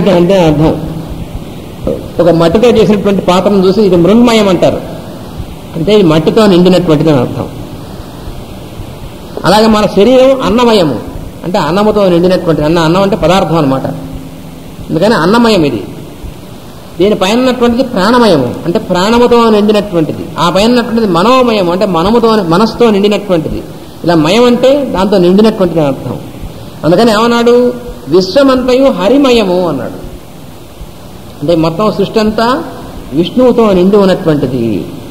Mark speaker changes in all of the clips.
Speaker 1: అంటే అంటే అర్థం ఒక మట్టితో చేసినటువంటి పాత్రను చూసి ఇది మృన్మయం అంటారు అంటే ఇది మట్టితో నిండినటువంటిది అని అర్థం అలాగే మన శరీరం అన్నమయము అంటే అన్నముతో నిండినటువంటి అన్న అన్నం అంటే పదార్థం అనమాట అందుకని అన్నమయం ఇది దీనిపైన ఉన్నటువంటిది ప్రాణమయము అంటే ప్రాణముతో నిండినటువంటిది ఆ పైన ఉన్నటువంటిది మనోమయం అంటే మనముతో మనస్సుతో నిండినటువంటిది ఇలా మయం అంటే దాంతో నిండినటువంటిది అని అర్థం అందుకని ఏమన్నాడు విశ్వమంతయు హరిమయము అన్నాడు అంటే మొత్తం సృష్టి అంతా విష్ణువుతో నిండి ఉన్నటువంటిది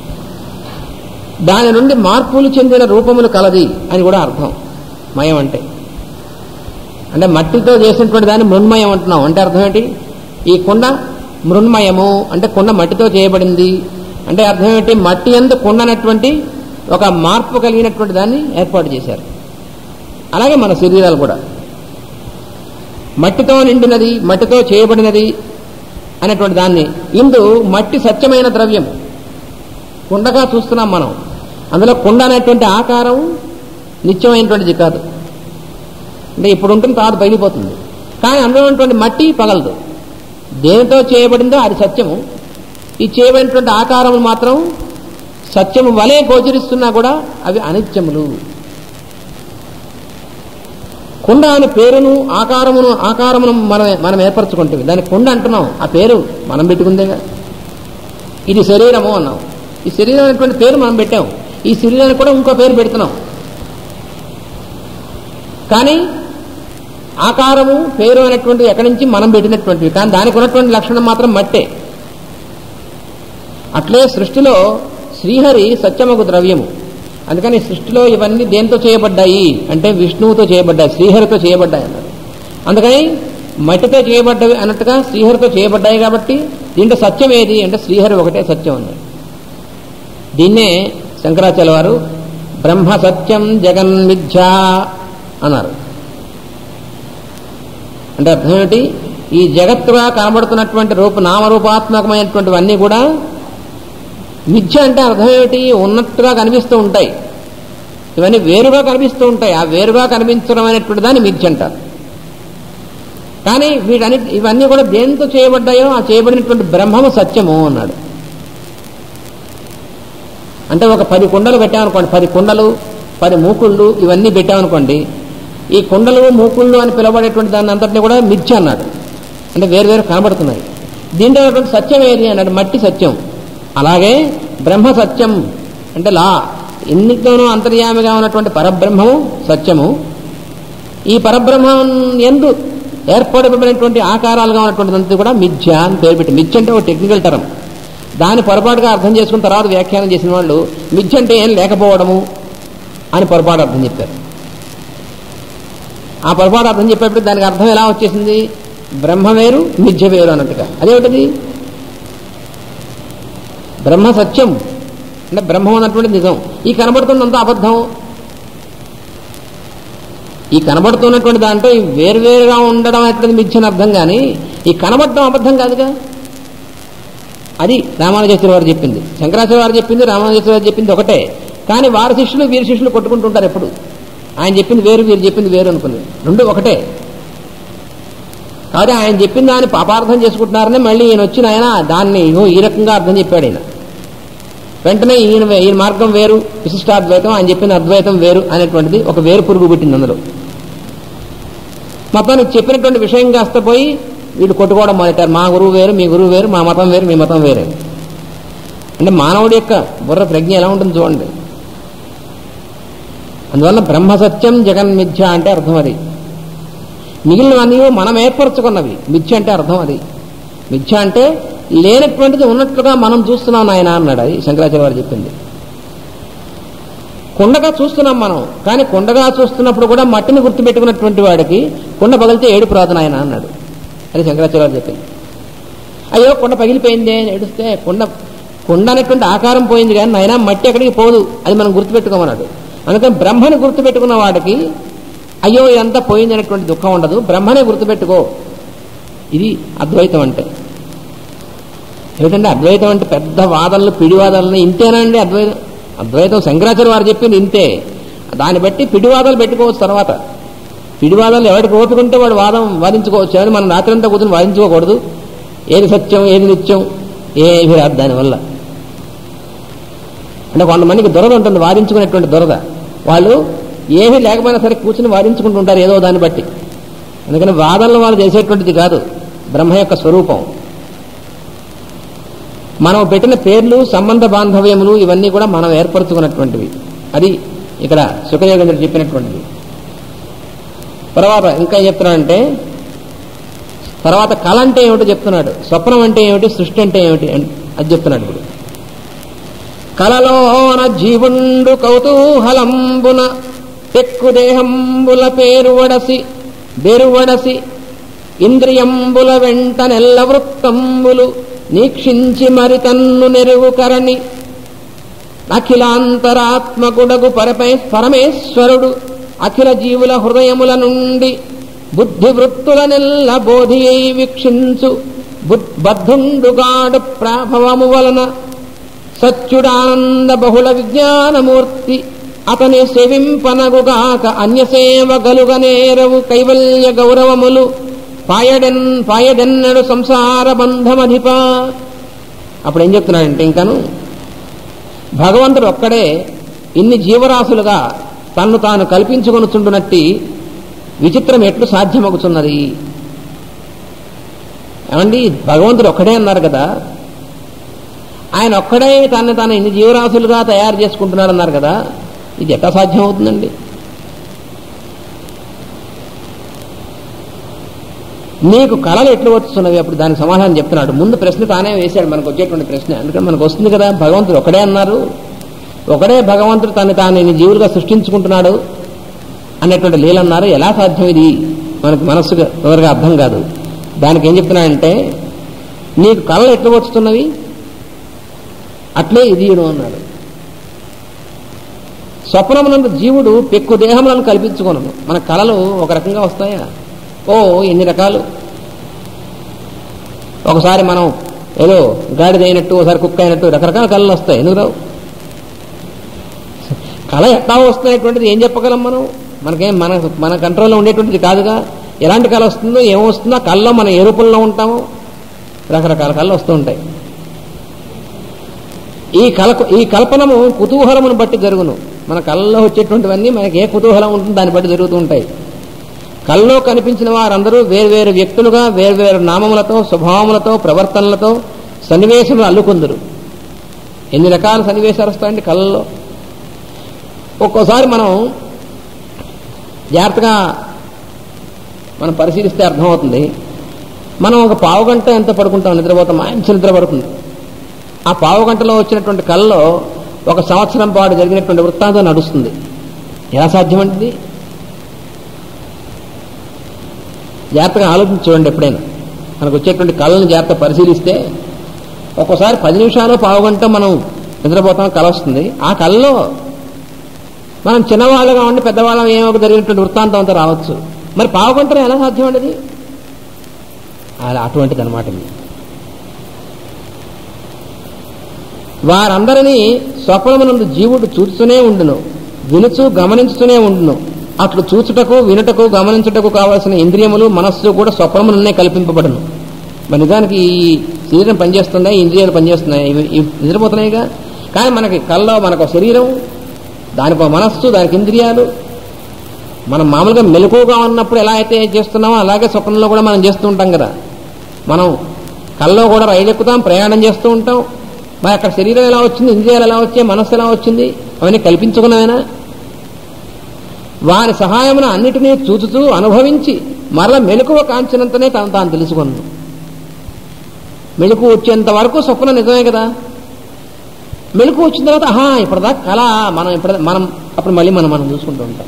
Speaker 1: దాని నుండి మార్పులు చెందిన రూపములు కలది అని కూడా అర్థం మయం అంటే అంటే మట్టితో చేసినటువంటి దాన్ని మృన్మయం అంటున్నాం అంటే అర్థం ఏంటి ఈ కుండ మృన్మయము అంటే కుండ మట్టితో చేయబడింది అంటే అర్థం ఏంటి మట్టి ఎందు కుండ అనేటువంటి ఒక మార్పు కలిగినటువంటి దాన్ని ఏర్పాటు చేశారు అలాగే మన శరీరాలు కూడా మట్టితో నిండినది మట్టితో చేయబడినది అనేటువంటి దాన్ని ఇందు మట్టి సత్యమైన ద్రవ్యం కుండగా చూస్తున్నాం మనం అందులో కుండ అనేటువంటి ఆకారం నిత్యమైనటువంటిది కాదు అంటే ఇప్పుడు ఉంటుంది తర్వాత పగిలిపోతుంది కానీ అందులో ఉన్నటువంటి మట్టి పగలదు దేనితో చేయబడిందో అది సత్యము ఈ చేయబడినటువంటి ఆకారములు మాత్రం సత్యము వలె గోచరిస్తున్నా కూడా అవి అనిత్యములు కుండ అనే పేరును ఆకారమును ఆకారమును మనం మనం ఏర్పరచుకుంటుంది దాని కుండ అంటున్నాం ఆ పేరు మనం పెట్టుకుందేగా ఇది శరీరము అన్నాం ఈ శరీరం అనేటువంటి పేరు మనం పెట్టాం ఈ శరీరానికి కూడా ఇంకో పేరు పెడుతున్నాం కానీ ఆకారము పేరు అనేటువంటి ఎక్కడి నుంచి మనం పెట్టినటువంటివి కానీ దానికి ఉన్నటువంటి లక్షణం మాత్రం మట్టే అట్లే సృష్టిలో శ్రీహరి సత్యమగు ద్రవ్యము అందుకని సృష్టిలో ఇవన్నీ దేంతో చేయబడ్డాయి అంటే విష్ణువుతో చేయబడ్డాయి శ్రీహరితో చేయబడ్డాయి అన్నారు అందుకని మట్టితో చేయబడ్డవి అన్నట్టుగా శ్రీహరితో చేయబడ్డాయి కాబట్టి దీంట్లో సత్యం ఏది అంటే శ్రీహరి ఒకటే సత్యం అన్నాడు దీన్నే శంకరాచార్య వారు బ్రహ్మ సత్యం జగన్మిథ్యా అన్నారు అంటే అర్థం ఏమిటి ఈ జగత్తుగా కనబడుతున్నటువంటి రూప నామరూపాత్మకమైనటువంటివన్నీ కూడా మిథ్య అంటే అర్థం ఏమిటి ఉన్నట్టుగా కనిపిస్తూ ఉంటాయి ఇవన్నీ వేరుగా కనిపిస్తూ ఉంటాయి ఆ వేరుగా కనిపించడం అనేటువంటి దాన్ని మిథ్య అంటారు కానీ వీటన్ని ఇవన్నీ కూడా దేంతో చేయబడ్డాయో ఆ చేయబడినటువంటి బ్రహ్మము సత్యము అన్నాడు అంటే ఒక పది కుండలు పెట్టామనుకోండి పది కుండలు పది మూకుళ్ళు ఇవన్నీ పెట్టామనుకోండి ఈ కుండలు మూకుళ్ళు అని పిలవబడేటువంటి దాన్ని అంతటినీ కూడా మిథ్య అన్నాడు అంటే వేరు వేరు కనబడుతున్నాయి దీంట్లో ఉన్నటువంటి సత్యం ఏది అన్నాడు మట్టి సత్యం అలాగే బ్రహ్మ సత్యం అంటే లా ఎన్నికలోనూ అంతర్యామిగా ఉన్నటువంటి పరబ్రహ్మము సత్యము ఈ పరబ్రహ్మం ఎందు ఏర్పడబడినటువంటి ఆకారాలుగా ఉన్నటువంటిదంతా కూడా మిథ్య అని పేరు పెట్టి మిథ్య అంటే ఒక టెక్నికల్ టర్మ్ దాన్ని పొరపాటుగా అర్థం చేసుకున్న తర్వాత వ్యాఖ్యానం చేసిన వాళ్ళు మిథ్య అంటే ఏం లేకపోవడము అని పొరపాటు అర్థం చెప్పారు ఆ పొరపాటు అర్థం చెప్పేప్పుడు దానికి అర్థం ఎలా వచ్చేసింది బ్రహ్మ వేరు మిథ్య వేరు అన్నట్టుగా అదేమిటది బ్రహ్మ సత్యం అంటే బ్రహ్మం అన్నటువంటి నిజం ఈ కనబడుతున్నంత అబద్ధం ఈ కనబడుతున్నటువంటి దాంట్లో ఈ వేరువేరుగా ఉండడం అనేటువంటి మిథ్యని అర్థం కానీ ఈ కనబడటం అబద్ధం కాదుగా అది రామానుజాచార్య వారు చెప్పింది శంకరాచార్య వారు చెప్పింది రామానుజాచార్య వారు చెప్పింది ఒకటే కానీ వారి శిష్యులు వీరి శిష్యులు కొట్టుకుంటుంటారు ఎప్పుడు ఆయన చెప్పింది వేరు వీరు చెప్పింది వేరు అనుకుంది రెండు ఒకటే కాబట్టి ఆయన చెప్పిన దాన్ని పాపార్థం చేసుకుంటున్నారని మళ్ళీ ఈయన వచ్చిన ఆయన దాన్ని ఇగో ఈ రకంగా అర్థం చెప్పాడు ఆయన వెంటనే ఈయన ఈయన మార్గం వేరు విశిష్టాద్వైతం ఆయన చెప్పిన అద్వైతం వేరు అనేటువంటిది ఒక వేరు పురుగు పుట్టింది అందులో మొత్తానికి చెప్పినటువంటి విషయం కాస్త పోయి వీళ్ళు కొట్టుకోవడం మొదలెట్టారు మా గురువు వేరు మీ గురువు వేరు మా మతం వేరు మీ మతం వేరే అంటే మానవుడి యొక్క బుర్ర ప్రజ్ఞ ఎలా ఉంటుంది చూడండి అందువల్ల బ్రహ్మసత్యం జగన్మిథ్య అంటే అర్థం అది మిగిలినవన్నీ మనం ఏర్పరచుకున్నవి మిథ్య అంటే అర్థం అది మిథ్య అంటే లేనటువంటిది ఉన్నట్లుగా మనం చూస్తున్నాం నాయన అన్నాడు అది శంకరాచార్య వారు చెప్పింది కుండగా చూస్తున్నాం మనం కానీ కుండగా చూస్తున్నప్పుడు కూడా మట్టిని గుర్తుపెట్టుకున్నటువంటి వాడికి కుండ పగిలితే ఏడుపు రాదు నాయన అన్నాడు అది శంకరాచార్య వారు చెప్పింది అయ్యో కుండ పగిలిపోయింది అని ఏడుస్తే కుండ కుండ అనేటువంటి ఆకారం పోయింది కానీ నాయన మట్టి ఎక్కడికి పోదు అది మనం గుర్తుపెట్టుకోమన్నాడు అందుకని బ్రహ్మని గుర్తుపెట్టుకున్న వాడికి అయ్యో ఇదంతా పోయింది అనేటువంటి దుఃఖం ఉండదు బ్రహ్మనే గుర్తుపెట్టుకో ఇది అద్వైతం అంటే ఏమిటంటే అద్వైతం అంటే పెద్ద వాదనలు పిడివాదాలని ఇంతేనండి అద్వైతం అద్వైతం శంకరాచార్య వారు చెప్పింది ఇంతే దాన్ని బట్టి పిడివాదాలు పెట్టుకోవచ్చు తర్వాత పిడివాదాలు ఎవరికి ఓపికంటే వాడు వాదం వాదించుకోవచ్చు అని మనం రాత్రంతా కూర్చొని వాదించుకోకూడదు ఏది సత్యం ఏది నిత్యం ఏమి రాదు దానివల్ల అంటే కొంతమందికి దురద ఉంటుంది వాదించుకునేటువంటి దురద వాళ్ళు ఏమీ లేకపోయినా సరే కూర్చుని వాదించుకుంటూ ఉంటారు ఏదో దాన్ని బట్టి అందుకని వాదనలు వాళ్ళు చేసేటువంటిది కాదు బ్రహ్మ యొక్క స్వరూపం మనం పెట్టిన పేర్లు సంబంధ బాంధవ్యములు ఇవన్నీ కూడా మనం ఏర్పరచుకున్నటువంటివి అది ఇక్కడ సుఖయోగేంద్రుడు చెప్పినటువంటిది తర్వాత ఇంకా చెప్తున్నాడంటే తర్వాత కళ అంటే ఏమిటో చెప్తున్నాడు స్వప్నం అంటే ఏమిటి సృష్టి అంటే ఏమిటి అని అది చెప్తున్నాడు ఇప్పుడు కలలోన జీవుండు కౌతూహలంబున పెక్కు దేహంబుల పేరువడసి బెరువడసి ఇంద్రియంబుల వెంట నెల్ల వృత్తంబులు నీక్షించి మరి తన్ను నెరువు కరణి అఖిలాంతరాత్మకుడగు పరపై పరమేశ్వరుడు అఖిల జీవుల హృదయముల నుండి బుద్ధి వృత్తుల నెల్ల బోధి అయి వీక్షించు బుద్- బద్ధుండుగాడు ప్రాభవము వలన సత్యుడానంద బహుళ విజ్ఞానమూర్తి అతని సేవింపనగుగాక అన్యసేవ గలుగనేరవు కైవల్య గౌరవములు పాయడెన్ పాయడెన్నడు సంసార బంధమధిప అప్పుడు ఏం చెప్తున్నాడంటే ఇంకాను భగవంతుడు ఒక్కడే ఇన్ని జీవరాశులుగా తన్ను తాను కల్పించుకొనుచుండునట్టి విచిత్రం ఎట్లు సాధ్యమగుతున్నది ఏమండి భగవంతుడు ఒక్కడే అన్నారు కదా ఆయన ఒక్కడే తను తాను ఇన్ని జీవరాశులుగా తయారు చేసుకుంటున్నాడు అన్నారు కదా ఇది ఎట్లా సాధ్యం అవుతుందండి నీకు కళలు ఎట్లు వస్తున్నవి అప్పుడు దానికి సమాధానం చెప్తున్నాడు ముందు ప్రశ్న తానే వేశాడు మనకు వచ్చేటువంటి ప్రశ్న అందుకని మనకు వస్తుంది కదా భగవంతుడు ఒకడే అన్నారు ఒకడే భగవంతుడు తను తాను ఇన్ని జీవులుగా సృష్టించుకుంటున్నాడు అనేటువంటి లీలన్నారు ఎలా సాధ్యం ఇది మనకు మనస్సుగా ఎవరికి అర్థం కాదు దానికి ఏం చెప్తున్నాడంటే నీకు కళలు ఎట్లు వస్తున్నవి అట్లే ఇదియుడు అన్నాడు స్వప్నమునందు జీవుడు పెక్కు దేహములను కల్పించుకోను మన కళలు ఒక రకంగా వస్తాయా ఓ ఎన్ని రకాలు ఒకసారి మనం ఏదో గాడిద అయినట్టు ఒకసారి కుక్క అయినట్టు రకరకాల కళలు వస్తాయి ఎందుకు రావు కళ ఎట్లా వస్తున్నటువంటిది ఏం చెప్పగలం మనం మనకేం మన మన కంట్రోల్లో ఉండేటువంటిది కాదుగా ఎలాంటి కళ వస్తుందో ఏమొస్తుందో ఆ కళ్ళలో మనం ఏ రూపంలో ఉంటామో రకరకాల కళ్ళు వస్తూ ఉంటాయి ఈ కల ఈ కల్పనము కుతూహలమును బట్టి జరుగును మన కళ్ళలో వచ్చేటువంటివన్నీ మనకి ఏ కుతూహలం ఉంటుంది దాన్ని బట్టి జరుగుతూ ఉంటాయి కల్లో కనిపించిన వారందరూ వేర్వేరు వ్యక్తులుగా వేర్వేరు నామములతో స్వభావములతో ప్రవర్తనలతో సన్నివేశములు అల్లుకుందరు ఎన్ని రకాల సన్నివేశాలు వస్తాయండి కళ్ళలో ఒక్కోసారి మనం జాగ్రత్తగా మనం పరిశీలిస్తే అర్థమవుతుంది మనం ఒక పావు గంట ఎంత పడుకుంటాం నిద్రపోతాం మంచి నిద్ర పడుతుంది ఆ పావు గంటలో వచ్చినటువంటి కళ్ళలో ఒక సంవత్సరం పాటు జరిగినటువంటి వృత్తాంతం నడుస్తుంది ఎలా సాధ్యమంటిది జాగ్రత్తగా ఆలోచించి చూడండి ఎప్పుడైనా మనకు వచ్చేటువంటి కళ్ళని జాగ్రత్త పరిశీలిస్తే ఒక్కోసారి పది నిమిషాలు పావు గంట మనం నిద్రపోతాం కళ వస్తుంది ఆ కళ్ళలో మనం చిన్నవాళ్ళుగా ఉండి పెద్దవాళ్ళం ఏమో జరిగినటువంటి వృత్తాంతం అంతా రావచ్చు మరి పావు గంటలో ఎలా సాధ్యం అండి అది అలా అటువంటిది అనమాట ఇది వారందరినీ స్వప్నమునందు జీవుడు చూస్తూనే ఉండును వినుచు గమనించుతూనే ఉండును అట్లు చూచుటకు వినుటకు గమనించుటకు కావలసిన ఇంద్రియములు మనస్సు కూడా స్వప్నములనే కల్పింపబడును మరి నిజానికి ఈ శరీరం పనిచేస్తుందా ఈ ఇంద్రియాలు పనిచేస్తున్నాయి ఇవి ఇవి నిద్రపోతున్నాయిగా కానీ మనకి కల్లో మనకు శరీరం దానికి మనస్సు దానికి ఇంద్రియాలు మనం మామూలుగా మెలకుగా ఉన్నప్పుడు ఎలా అయితే చేస్తున్నామో అలాగే స్వప్నంలో కూడా మనం చేస్తూ ఉంటాం కదా మనం కల్లో కూడా రైలు ఎక్కుతాం ప్రయాణం చేస్తూ ఉంటాం మరి అక్కడ శరీరం ఎలా వచ్చింది ఇంద్రియాలు ఎలా వచ్చాయి మనస్సు ఎలా వచ్చింది అవన్నీ కల్పించుకున్నాయనా వారి సహాయమున అన్నిటినీ చూచుతూ అనుభవించి మరల మెలకువ కాంచినంతనే తాను తాను తెలుసుకున్నాను మెలకు వచ్చేంత వరకు స్వప్నం నిజమే కదా మెలకు వచ్చిన తర్వాత ఆహా ఇప్పటిదాకా కళ మనం ఇప్పుడు మనం అప్పుడు మళ్ళీ మనం మనం చూసుకుంటూ ఉంటాం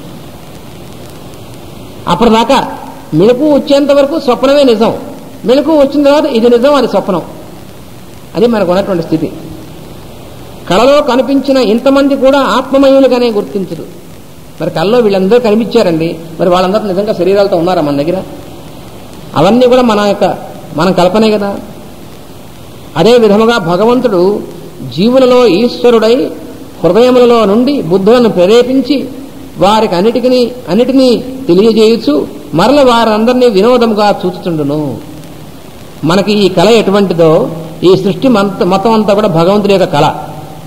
Speaker 1: అప్పటిదాకా మెలకు వచ్చేంత వరకు స్వప్నమే నిజం మెలకు వచ్చిన తర్వాత ఇది నిజం అది స్వప్నం అది మనకు ఉన్నటువంటి స్థితి కళలో కనిపించిన ఇంతమంది కూడా ఆత్మమయులుగానే గుర్తించరు మరి కళ్ళలో వీళ్ళందరూ కనిపించారండి మరి వాళ్ళందరూ నిజంగా శరీరాలతో ఉన్నారా మన దగ్గర అవన్నీ కూడా మన యొక్క మన కల్పనే కదా అదే విధముగా భగవంతుడు జీవులలో ఈశ్వరుడై హృదయములలో నుండి బుద్ధులను ప్రేరేపించి వారికి అన్నిటిని అన్నిటినీ తెలియజేయచ్చు మరల వారందరినీ వినోదముగా చూచుతుండును మనకి ఈ కళ ఎటువంటిదో ఈ సృష్టి మంత- మొత్తం అంతా కూడా భగవంతుడి యొక్క కళ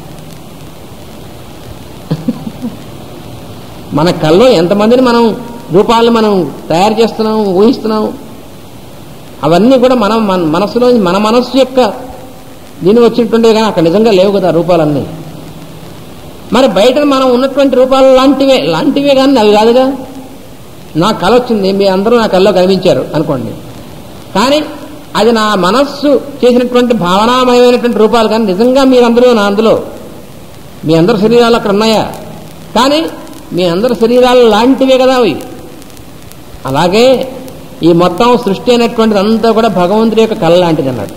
Speaker 1: మన కల్లో ఎంతమందిని మనం రూపాలను మనం తయారు చేస్తున్నాం ఊహిస్తున్నాం అవన్నీ కూడా మనం మన మనసులో మన మనస్సు యొక్క దీని వచ్చినటువంటి కానీ అక్కడ నిజంగా లేవు కదా రూపాలన్నీ మరి బయట మనం ఉన్నటువంటి రూపాలు లాంటివే లాంటివే కానీ అవి కాదుగా నా కళ వచ్చింది మీ అందరూ నా కళ్ళలో కనిపించారు అనుకోండి కానీ అది నా మనస్సు చేసినటువంటి భావనామయమైనటువంటి రూపాలు కానీ నిజంగా మీరందరూ నా అందులో మీ అందరి శరీరాలు అక్కడ ఉన్నాయా కానీ మీ అందరి శరీరాలు లాంటివే కదా అవి అలాగే ఈ మొత్తం సృష్టి అనేటువంటిది అంతా కూడా భగవంతుడి యొక్క కళ లాంటిది అన్నాడు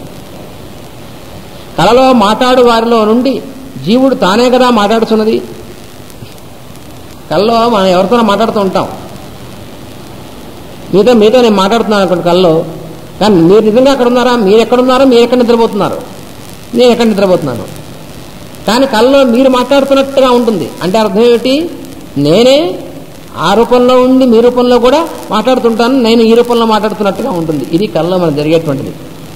Speaker 1: కళలో మాట్లాడు వారిలో నుండి జీవుడు తానే కదా మాట్లాడుతున్నది కళ్ళలో మనం ఎవరితోనో మాట్లాడుతూ ఉంటాం మీతో మీతో నేను మాట్లాడుతున్నాను అనుకోండి కళ్ళలో కానీ మీరు నిజంగా అక్కడ ఉన్నారా మీరు ఎక్కడున్నారో మీరు ఎక్కడ నిద్రపోతున్నారు నేను ఎక్కడ నిద్రపోతున్నాను కానీ కళ్ళలో మీరు మాట్లాడుతున్నట్టుగా ఉంటుంది అంటే అర్థం ఏమిటి నేనే ఆ రూపంలో ఉండి మీ రూపంలో కూడా మాట్లాడుతుంటాను నేను ఈ రూపంలో మాట్లాడుతున్నట్టుగా ఉంటుంది ఇది కళ్ళలో మనకు జరిగేటువంటిది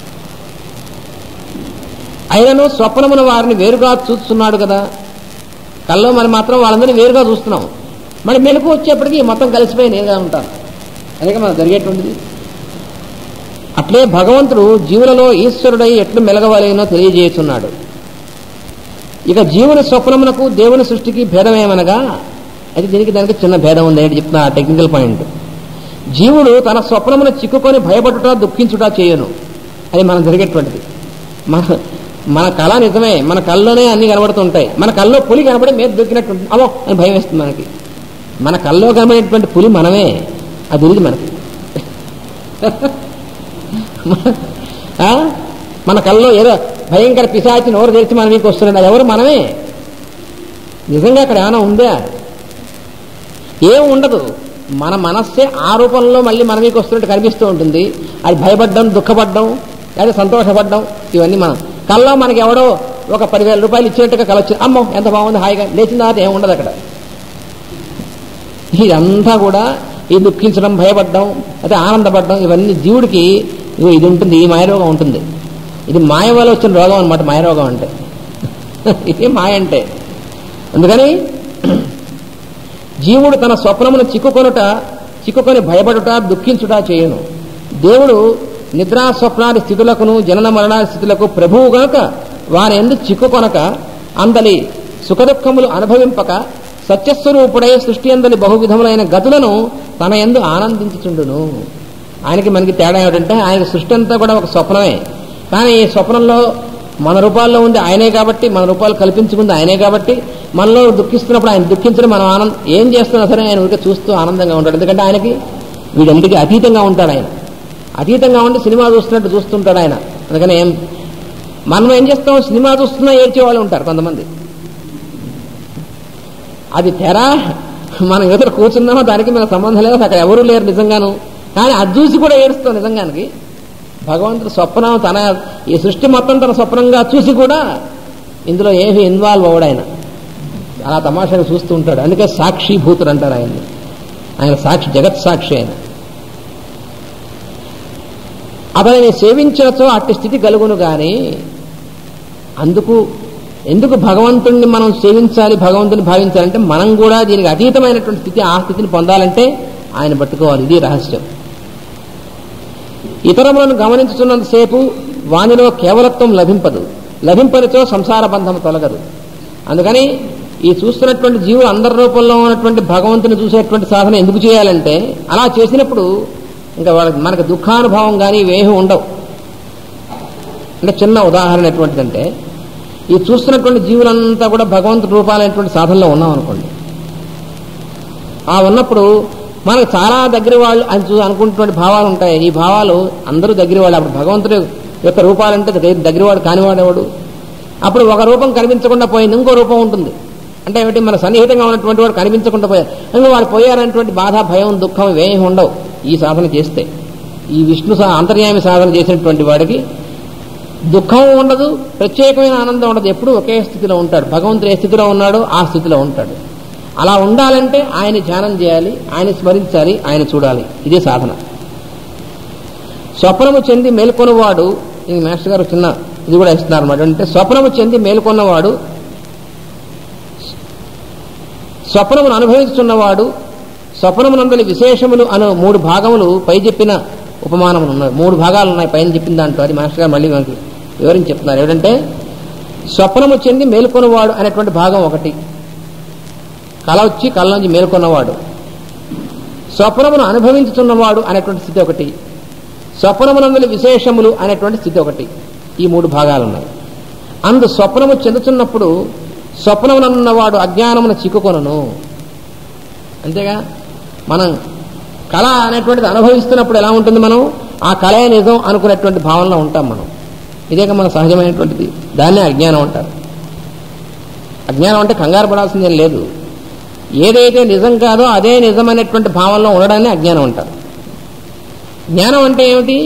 Speaker 1: అయినను స్వప్నమున వారిని వేరుగా చూస్తున్నాడు కదా కల్లో మరి మాత్రం వాళ్ళందరినీ వేరుగా చూస్తున్నాం మరి మెలకు వచ్చేప్పటికి మొత్తం కలిసిపోయి నేరుగా ఉంటారు అదే మనకు జరిగేటువంటిది అట్లే భగవంతుడు జీవులలో ఈశ్వరుడై ఎట్లు మెలగవలేనో తెలియజేస్తున్నాడు ఇక జీవుని స్వప్నమునకు దేవుని సృష్టికి భేదమేమనగా అది దీనికి దానికి చిన్న భేదం ఉంది ఏంటి చెప్తున్నా టెక్నికల్ పాయింట్ జీవుడు తన స్వప్నమును చిక్కుకొని భయపడుట దుఃఖించుట చేయను అది మనం జరిగేటువంటిది మన మన కళ నిజమే మన కళ్ళలోనే అన్ని కనబడుతుంటాయి మన కళ్ళలో పులి కనబడి మీద దొరికినట్టు ఉంటుంది. అమ్మో అని భయం వేస్తుంది మనకి మన కళ్ళలో కనబడేటువంటి పులి మనమే అది తెలియదు మనకి ఆ? మన కళ్ళలో ఏదో భయంకర పిశాచి నోరు తెరిచి మన మీకు వస్తున్నాడు అది ఎవరు మనమే నిజంగా అక్కడ ఏమైనా ఉందా ఏం ఉండదు మన మనస్సే ఆ రూపంలో మళ్ళీ మన మీకు వస్తున్నట్టు కనిపిస్తూ ఉంటుంది అది భయపడ్డం దుఃఖపడ్డం లేదా సంతోషపడ్డం ఇవన్నీ మనం కల్లో మనకి ఎవడో ఒక పదివేల రూపాయలు ఇచ్చినట్టుగా కలొచ్చు అమ్మో ఎంత బాగుంది హాయిగా లేచిన తర్వాత ఏం ఉండదు అక్కడ ఇదంతా కూడా ఈ దుఃఖించడం భయపడడం అయితే ఆనందపడడం ఇవన్నీ జీవుడికి ఇగో ఇది ఉంటుంది ఈ మాయరోగం ఉంటుంది ఇది మాయ వల్ల వచ్చిన రోగం అనమాట మాయరోగం అంటే ఇది మాయ అంటే అందుకని జీవుడు తన స్వప్నమును చిక్కుకొనుట చిక్కుకొని భయపడుట దుఃఖించుట చేయను దేవుడు నిద్రా స్వప్నాది స్థితులకును జనన మరణాది స్థితులకు ప్రభువు గనుక వారి ఎందు చిక్కుకొనక అందలి సుఖదుఖములు అనుభవింపక సత్యస్వరూపుడై సృష్టి అందలి బహువిధములైన గతులను తన ఎందు ఆనందించుచుండును ఆయనకి మనకి తేడా ఏమిటంటే ఆయన సృష్టి అంతా కూడా ఒక స్వప్నమే కానీ ఈ స్వప్నంలో మన రూపాల్లో ఉంది ఆయనే కాబట్టి మన రూపాలు కల్పించుకుంది ఆయనే కాబట్టి మనలో దుఃఖిస్తున్నప్పుడు ఆయన దుఃఖించడం మనం ఆనందం ఏం చేస్తున్నా సరే ఆయన ఊరికే చూస్తూ ఆనందంగా ఉంటాడు ఎందుకంటే ఆయనకి వీడంటికి అతీతంగా ఉంటాడు ఆయన అతీతంగా ఉండి సినిమా చూస్తున్నట్టు చూస్తుంటాడు ఆయన అందుకని ఏం మనం ఏం చేస్తాం సినిమా చూస్తున్నా ఏడ్చే వాళ్ళు ఉంటారు కొంతమంది అది తెరా మనం ఎదురు కూర్చున్నామో దానికి మనకు సంబంధం లేదు అక్కడ ఎవరూ లేరు నిజంగాను కానీ అది చూసి కూడా ఏడుస్తాం నిజంగానికి భగవంతుడు స్వప్నం తన ఈ సృష్టి మొత్తం తన స్వప్నంగా చూసి కూడా ఇందులో ఏమి ఇన్వాల్వ్ అవ్వడు ఆయన అలా తమాషాగా చూస్తూ ఉంటాడు అందుకే సాక్షిభూతుడు అంటారు ఆయన్ని ఆయన సాక్షి జగత్ సాక్షి ఆయన అతనిని సేవించచ్చో అట్టి స్థితి కలుగును గాని అందుకు ఎందుకు భగవంతుణ్ణి మనం సేవించాలి భగవంతుని భావించాలంటే మనం కూడా దీనికి అతీతమైనటువంటి స్థితి ఆ స్థితిని పొందాలంటే ఆయన పట్టుకోవాలి ఇది రహస్యం ఇతరములను గమనించుతున్నంతసేపు వానిలో కేవలత్వం లభింపదు లభింపనిచో సంసార బంధం తొలగదు అందుకని ఈ చూస్తున్నటువంటి జీవులు అందరి రూపంలో ఉన్నటువంటి భగవంతుని చూసేటువంటి సాధన ఎందుకు చేయాలంటే అలా చేసినప్పుడు ఇంకా వాళ్ళకి మనకు దుఃఖానుభవం కానీ ఇవేమీ ఉండవు అంటే చిన్న ఉదాహరణ ఎటువంటిదంటే ఈ చూస్తున్నటువంటి జీవులంతా కూడా భగవంతుడి రూపాలైనటువంటి సాధనలో ఉన్నాం అనుకోండి ఆ ఉన్నప్పుడు మనకు చాలా దగ్గర వాళ్ళు అని చూ అనుకుంటున్నటువంటి భావాలు ఉంటాయి ఈ భావాలు అందరూ దగ్గర వాళ్ళు అప్పుడు భగవంతుడి యొక్క రూపాలంటే దగ్గర- దగ్గరవాడు కానివాడేవాడు అప్పుడు ఒక రూపం కనిపించకుండా పోయింది ఇంకో రూపం ఉంటుంది అంటే ఏమిటి మన సన్నిహితంగా ఉన్నటువంటి వాడు కనిపించకుండా పోయారు ఇంకా వాడు పోయారనేటువంటి బాధ భయం దుఃఖం ఇవేమి ఉండవు ఈ సాధన చేస్తే ఈ విష్ణు సా- అంతర్యామి సాధన చేసినటువంటి వాడికి దుఃఖం ఉండదు ప్రత్యేకమైన ఆనందం ఉండదు ఎప్పుడు ఒకే స్థితిలో ఉంటాడు భగవంతుడు ఏ స్థితిలో ఉన్నాడో ఆ స్థితిలో ఉంటాడు అలా ఉండాలంటే ఆయన ధ్యానం చేయాలి ఆయన స్మరించాలి ఆయన చూడాలి ఇదే సాధన స్వప్నము చెంది మేల్కొన్నవాడు ఈ మాస్టర్ గారు చిన్న ఇది కూడా ఇస్తున్నారు అన్నమాట అంటే స్వప్నము చెంది మేల్కొన్నవాడు స్వప్నమును అనుభవిస్తున్నవాడు స్వప్నమునందలి విశేషములు అను మూడు భాగములు పై చెప్పిన ఉపమానములు ఉన్నాయి మూడు భాగాలు ఉన్నాయి పైన చెప్పిన దాంట్లో అది మాస్టర్ గారు మళ్ళీ మనకి వివరించి చెప్తున్నారు ఏమిటంటే స్వప్నము చెంది మేల్కొన్నవాడు అనేటువంటి భాగం ఒకటి కళ వచ్చి కళ్ళ నుంచి మేల్కొన్నవాడు స్వప్నమును అనుభవించుతున్నవాడు అనేటువంటి స్థితి ఒకటి స్వప్నమునందలి విశేషములు అనేటువంటి స్థితి ఒకటి ఈ మూడు భాగాలు ఉన్నాయి అందు స్వప్నము చెందుతున్నప్పుడు స్వప్నమునన్నవాడు అజ్ఞానమున చిక్కుకొనను అంతేగా మనం కళ అనేటువంటిది అనుభవిస్తున్నప్పుడు ఎలా ఉంటుంది మనం ఆ కళే నిజం అనుకునేటువంటి భావనలో ఉంటాం మనం ఇదేక మన సహజమైనటువంటిది దాన్నే అజ్ఞానం అంటారు అజ్ఞానం అంటే కంగారు పడాల్సిందేం లేదు ఏదైతే నిజం కాదో అదే నిజమైనటువంటి భావనలో ఉండడాన్ని అజ్ఞానం అంటారు జ్ఞానం అంటే ఏమిటి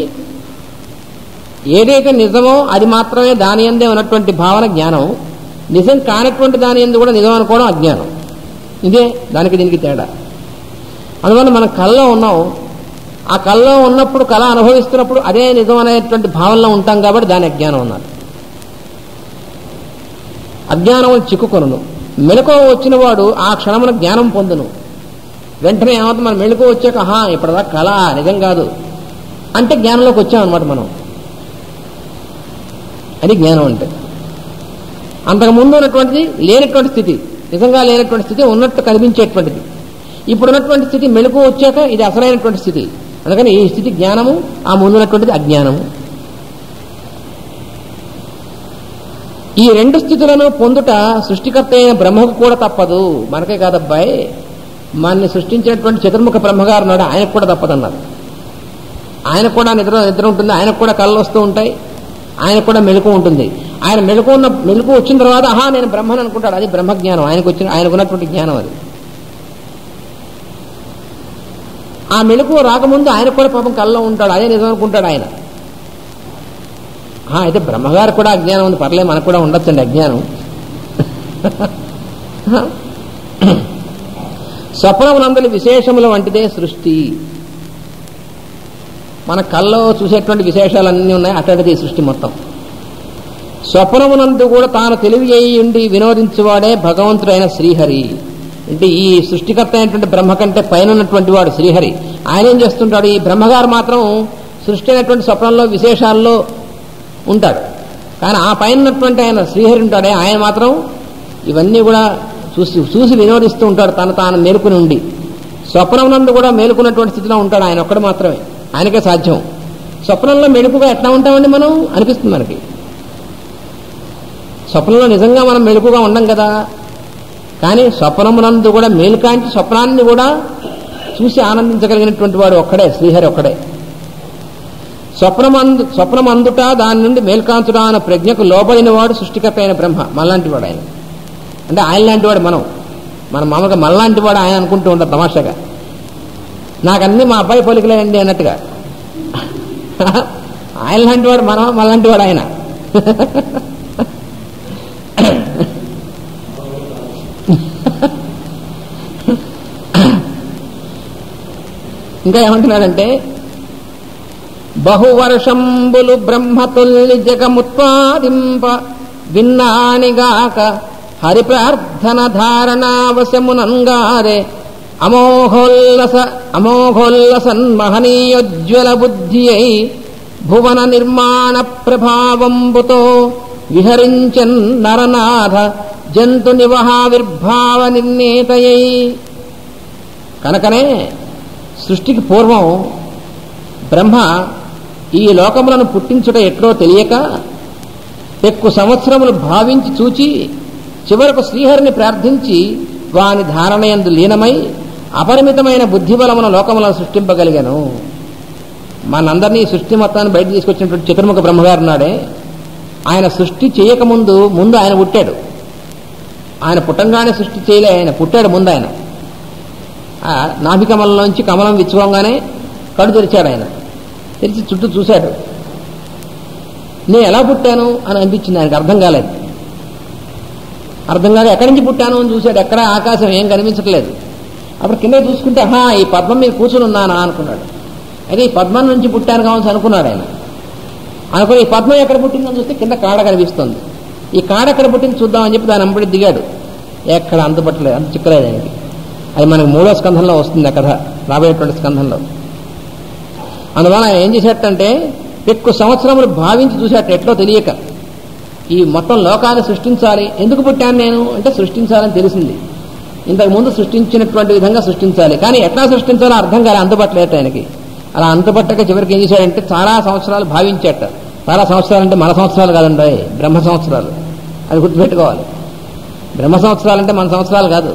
Speaker 1: ఏదైతే నిజమో అది మాత్రమే దాని ఎందే ఉన్నటువంటి భావన జ్ఞానం నిజం కానటువంటి దాని ఎందు కూడా నిజం అనుకోవడం అజ్ఞానం ఇదే దానికి దీనికి తేడా అందువల్ల మనం కళ్ళలో ఉన్నాం ఆ కళ్ళలో ఉన్నప్పుడు కళ అనుభవిస్తున్నప్పుడు అదే నిజం అనేటువంటి భావనలో ఉంటాం కాబట్టి దాని అజ్ఞానం అన్నారు అజ్ఞానం చిక్కుకొను మెలకువ వచ్చిన వాడు ఆ క్షణమున జ్ఞానం పొందును వెంటనే ఏమవుతుంది మనం మెళుకు వచ్చాక ఆహా ఇప్పటిదా కళ నిజం కాదు అంటే జ్ఞానంలోకి వచ్చామన్నమాట మనం అది జ్ఞానం అంటే అంతకు ముందు ఉన్నటువంటిది లేనటువంటి స్థితి నిజంగా లేనటువంటి స్థితి ఉన్నట్టు కనిపించేటువంటిది ఇప్పుడున్నటువంటి స్థితి మెళుకు వచ్చాక ఇది అసలైనటువంటి స్థితి అందుకని ఈ స్థితి జ్ఞానము ఆ ముందున్నటువంటిది అజ్ఞానము ఈ రెండు స్థితులను పొందుట సృష్టికర్త అయిన బ్రహ్మకు కూడా తప్పదు మనకే కాదబ్బాయి మనల్ని సృష్టించినటువంటి చతుర్ముఖ బ్రహ్మగారు ఉన్నాడు ఆయనకు కూడా తప్పదన్నారు ఆయనకు కూడా నిద్ర నిద్ర ఉంటుంది ఆయనకు కూడా కళ్ళు వస్తూ ఉంటాయి ఆయనకు కూడా మెలకు ఉంటుంది ఆయన మెలకు ఉన్న మెలకు వచ్చిన తర్వాత ఆహా నేను బ్రహ్మని అనుకుంటాడు అది బ్రహ్మజ్ఞానం ఆయనకు వచ్చిన ఆయనకు ఉన్నటువంటి జ్ఞానం అది ఆ మెలకు రాకముందు ఆయన కూడా పాపం కళ్ళలో ఉంటాడు అదే నిజం అనుకుంటాడు ఆయన ఆ, అయితే బ్రహ్మగారు కూడా అజ్ఞానం ఉంది పర్లే మనకు కూడా ఉండొచ్చండి అజ్ఞానం స్వప్నమునందలి విశేషముల వంటిదే సృష్టి మన కల్లో చూసేటువంటి విశేషాలన్నీ ఉన్నాయి అట్లాంటిది ఈ సృష్టి మొత్తం స్వప్నమునందు కూడా తాను తెలివి అయి ఉండి వినోదించువాడే భగవంతుడైన శ్రీహరి అంటే ఈ సృష్టికర్త అయినటువంటి బ్రహ్మ కంటే పైన ఉన్నటువంటి వాడు శ్రీహరి ఆయన ఏం చేస్తుంటాడు ఈ బ్రహ్మగారు మాత్రం సృష్టి అయినటువంటి స్వప్నంలో విశేషాల్లో ఉంటాడు కానీ ఆ పైన ఉన్నటువంటి ఆయన శ్రీహరి ఉంటాడే ఆయన మాత్రం ఇవన్నీ కూడా చూసి చూసి వినోదిస్తూ ఉంటాడు తను తాను మేలుకుని ఉండి స్వప్నమునందు కూడా మేలుకున్నటువంటి స్థితిలో ఉంటాడు ఆయన ఒక్కడు మాత్రమే ఆయనకే సాధ్యం స్వప్నంలో మెలుపుగా ఎట్లా ఉంటామండి మనం అనిపిస్తుంది మనకి స్వప్నంలో నిజంగా మనం మెలుపుగా ఉండం కదా కానీ స్వప్నమునందు కూడా మేలుకాంచి స్వప్నాన్ని కూడా చూసి ఆనందించగలిగినటువంటి వాడు ఒక్కడే శ్రీహరి ఒక్కడే స్వప్నమందు స్వప్నమందుట దాని నుండి మేల్కాంతుడా అన్న ప్రజ్ఞకు లోబడిన వాడు సృష్టికర్త అయిన బ్రహ్మ మనలాంటి వాడు ఆయన అంటే ఆయన లాంటి వాడు మనం మన మామూలుగా మనలాంటి వాడు ఆయన అనుకుంటూ ఉంటాం తమాషాగా నాకన్నీ మా అబ్బాయి పోలికలేండి అన్నట్టుగా ఆయన లాంటి వాడు మనం మనలాంటి వాడు ఆయన ఇంకా ఏమంటున్నాడంటే బహువర్షంబులు బ్రహ్మతుల్లి జగముత్పాదింప విన్నానిగాక హరి ప్రార్థన ధారణావశమునంగారే అమోఘోల్లస అమోఘోల్లసన్ మహనీయోజ్వల బుద్ధి అయి భువన నిర్మాణ ప్రభావంబుతో విహరించన్ నరనాథ జంతు నివహావిర్భావ నిర్ణేతయై కనుకనే సృష్టికి పూర్వం బ్రహ్మ ఈ లోకములను పుట్టించుట ఎట్లో తెలియక ఎక్కువ సంవత్సరములు భావించి చూచి చివరకు శ్రీహరిని ప్రార్థించి వాని ధారణయందు లీనమై అపరిమితమైన బుద్ధిబలమున లోకములను సృష్టింపగలిగాను మనందరినీ ఈ సృష్టి మొత్తాన్ని బయట తీసుకొచ్చినటువంటి చతుర్ముఖ బ్రహ్మగారు ఉన్నాడే ఆయన సృష్టి చేయకముందు ముందు ఆయన పుట్టాడు ఆయన పుట్టంగానే సృష్టి చేయలే ఆయన పుట్టాడు ముందు ఆయన ఆ నాభికమలంలోంచి కమలం విచ్చుకోగానే కడు తెరిచాడు ఆయన తెరిచి చుట్టూ చూశాడు నేను ఎలా పుట్టాను అని అనిపించింది ఆయనకు అర్థం కాలేదు అర్థం కాక ఎక్కడి నుంచి పుట్టాను అని చూశాడు ఎక్కడ ఆకాశం ఏం కనిపించట్లేదు అప్పుడు కింద చూసుకుంటే ఆహా ఈ పద్మం మీద కూర్చుని ఉన్నానా అనుకున్నాడు అయితే ఈ పద్మం నుంచి పుట్టాను కావాల్సి అనుకున్నాడు ఆయన అనుకుని ఈ పద్మం ఎక్కడ పుట్టిందని చూస్తే కింద కాడ కనిపిస్తుంది ఈ కాడ ఎక్కడ పుట్టింది చూద్దామని చెప్పి దాని అంబడి దిగాడు ఎక్కడ అంతుపట్టలేదు అంత చిక్కలేదు ఆయనకి అది మనకు మూడో స్కంధంలో వస్తుంది ఆ కథ రాబోయేటువంటి స్కంధంలో అందువల్ల ఆయన ఏం చేసేటంటే ఎక్కువ సంవత్సరములు భావించి చూసేట ఎట్లో తెలియక ఈ మొత్తం లోకాన్ని సృష్టించాలి ఎందుకు పుట్టాను నేను అంటే సృష్టించాలని తెలిసింది ఇంతకు ముందు సృష్టించినటువంటి విధంగా సృష్టించాలి కానీ ఎట్లా సృష్టించాలో అర్థం కాలే అంతుపట్టలేదు ఆయనకి అలా అంతుపట్టక చివరికి ఏం చేశాడంటే చాలా సంవత్సరాలు భావించేట చాలా సంవత్సరాలు అంటే మన సంవత్సరాలు కాదండి బ్రహ్మ సంవత్సరాలు అది గుర్తుపెట్టుకోవాలి బ్రహ్మ సంవత్సరాలు అంటే మన సంవత్సరాలు కాదు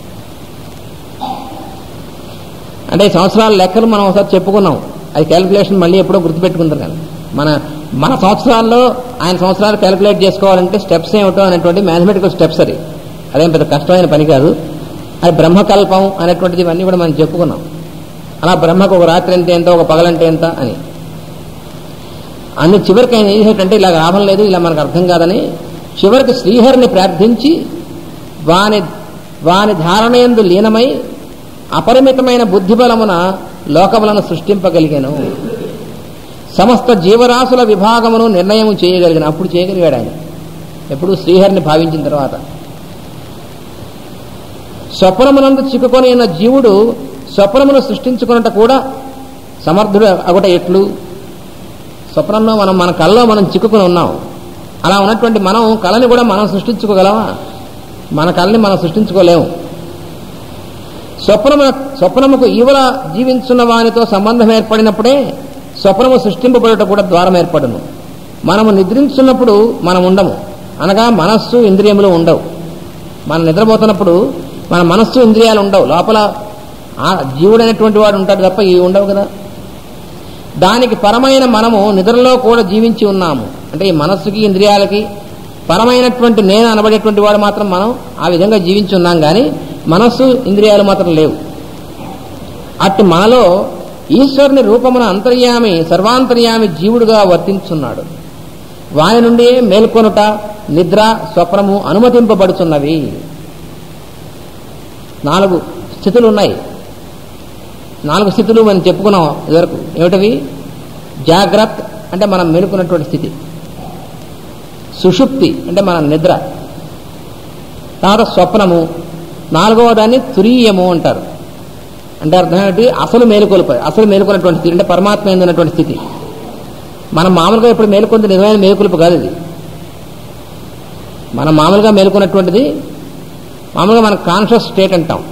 Speaker 1: అంటే ఈ సంవత్సరాల లెక్కలు మనం ఒకసారి చెప్పుకున్నాం అది క్యాలిక్యులేషన్ మళ్ళీ ఎప్పుడో గుర్తుపెట్టుకుంటారు కానీ మన మన సంవత్సరాల్లో ఆయన సంవత్సరాలు క్యాలిక్యులేట్ చేసుకోవాలంటే స్టెప్స్ ఏమిటో అనేటువంటి మ్యాథమెటికల్ స్టెప్స్ అది అదేం పెద్ద కష్టమైన పని కాదు అది బ్రహ్మకల్పం అనేటువంటిది ఇవన్నీ కూడా మనం చెప్పుకున్నాం అలా బ్రహ్మకు ఒక రాత్రి ఎంత ఎంత ఒక పగలంటే ఎంత అని అన్ని చివరికి ఆయన ఏం చేసేటంటే ఇలా లాభం లేదు ఇలా మనకు అర్థం కాదని చివరికి శ్రీహరిని ప్రార్థించి వాని వాని ధారణయందు లీనమై అపరిమితమైన బుద్ధిబలమున లోకములను సృష్టింపగలిగాను సమస్త జీవరాశుల విభాగమును నిర్ణయం చేయగలిగిన అప్పుడు చేయగలిగాడు ఆయన ఎప్పుడు శ్రీహరిని భావించిన తర్వాత స్వప్నమునందు చిక్కుకొని ఉన్న జీవుడు స్వప్నమును సృష్టించుకున్నట కూడా సమర్థుడు అగుట ఎట్లు స్వప్నంలో మనం మన కళ్ళలో మనం చిక్కుకుని ఉన్నాం అలా ఉన్నటువంటి మనం కళని కూడా మనం సృష్టించుకోగలమా మన కళని మనం సృష్టించుకోలేము స్వప్నము స్వప్నముకు ఈవల జీవించున్న వానితో సంబంధం ఏర్పడినప్పుడే స్వప్నము సృష్టింపబడట కూడా ద్వారం ఏర్పడును మనము నిద్రించున్నప్పుడు మనం ఉండము అనగా మనస్సు ఇంద్రియములు ఉండవు మనం నిద్రపోతున్నప్పుడు మన మనస్సు ఇంద్రియాలు ఉండవు లోపల ఆ జీవుడు అనేటువంటి వాడు ఉంటాడు తప్ప ఇవి ఉండవు కదా దానికి పరమైన మనము నిద్రలో కూడా జీవించి ఉన్నాము అంటే ఈ మనస్సుకి ఇంద్రియాలకి పరమైనటువంటి నేను అనబడేటువంటి వాడు మాత్రం మనం ఆ విధంగా జీవించి ఉన్నాం కానీ మనస్సు ఇంద్రియాలు మాత్రం లేవు అట్టి మనలో ఈశ్వరుని రూపమున అంతర్యామి సర్వాంతర్యామి జీవుడుగా వర్తించున్నాడు వాని నుండి మేల్కొనుట నిద్ర స్వప్నము అనుమతింపబడుచున్నవి నాలుగు స్థితులు ఉన్నాయి నాలుగు స్థితులు మనం చెప్పుకున్నాం ఇదివరకు ఏమిటవి జాగ్రత్త అంటే మనం మేలుకున్నటువంటి స్థితి సుషుప్తి అంటే మన నిద్ర తర్వాత స్వప్నము నాలుగవ దాన్ని తురీయము అంటారు అంటే అర్థం ఏంటి అసలు మేలుకొలిప అసలు మేలుకున్నటువంటి స్థితి అంటే పరమాత్మ ఏందన్నటువంటి స్థితి మనం మామూలుగా ఇప్పుడు మేలుకుంది నిజమైన మేలుకొలుపు కాదు ఇది మనం మామూలుగా మేలుకున్నటువంటిది మామూలుగా మన కాన్షియస్ స్టేట్ అంటాం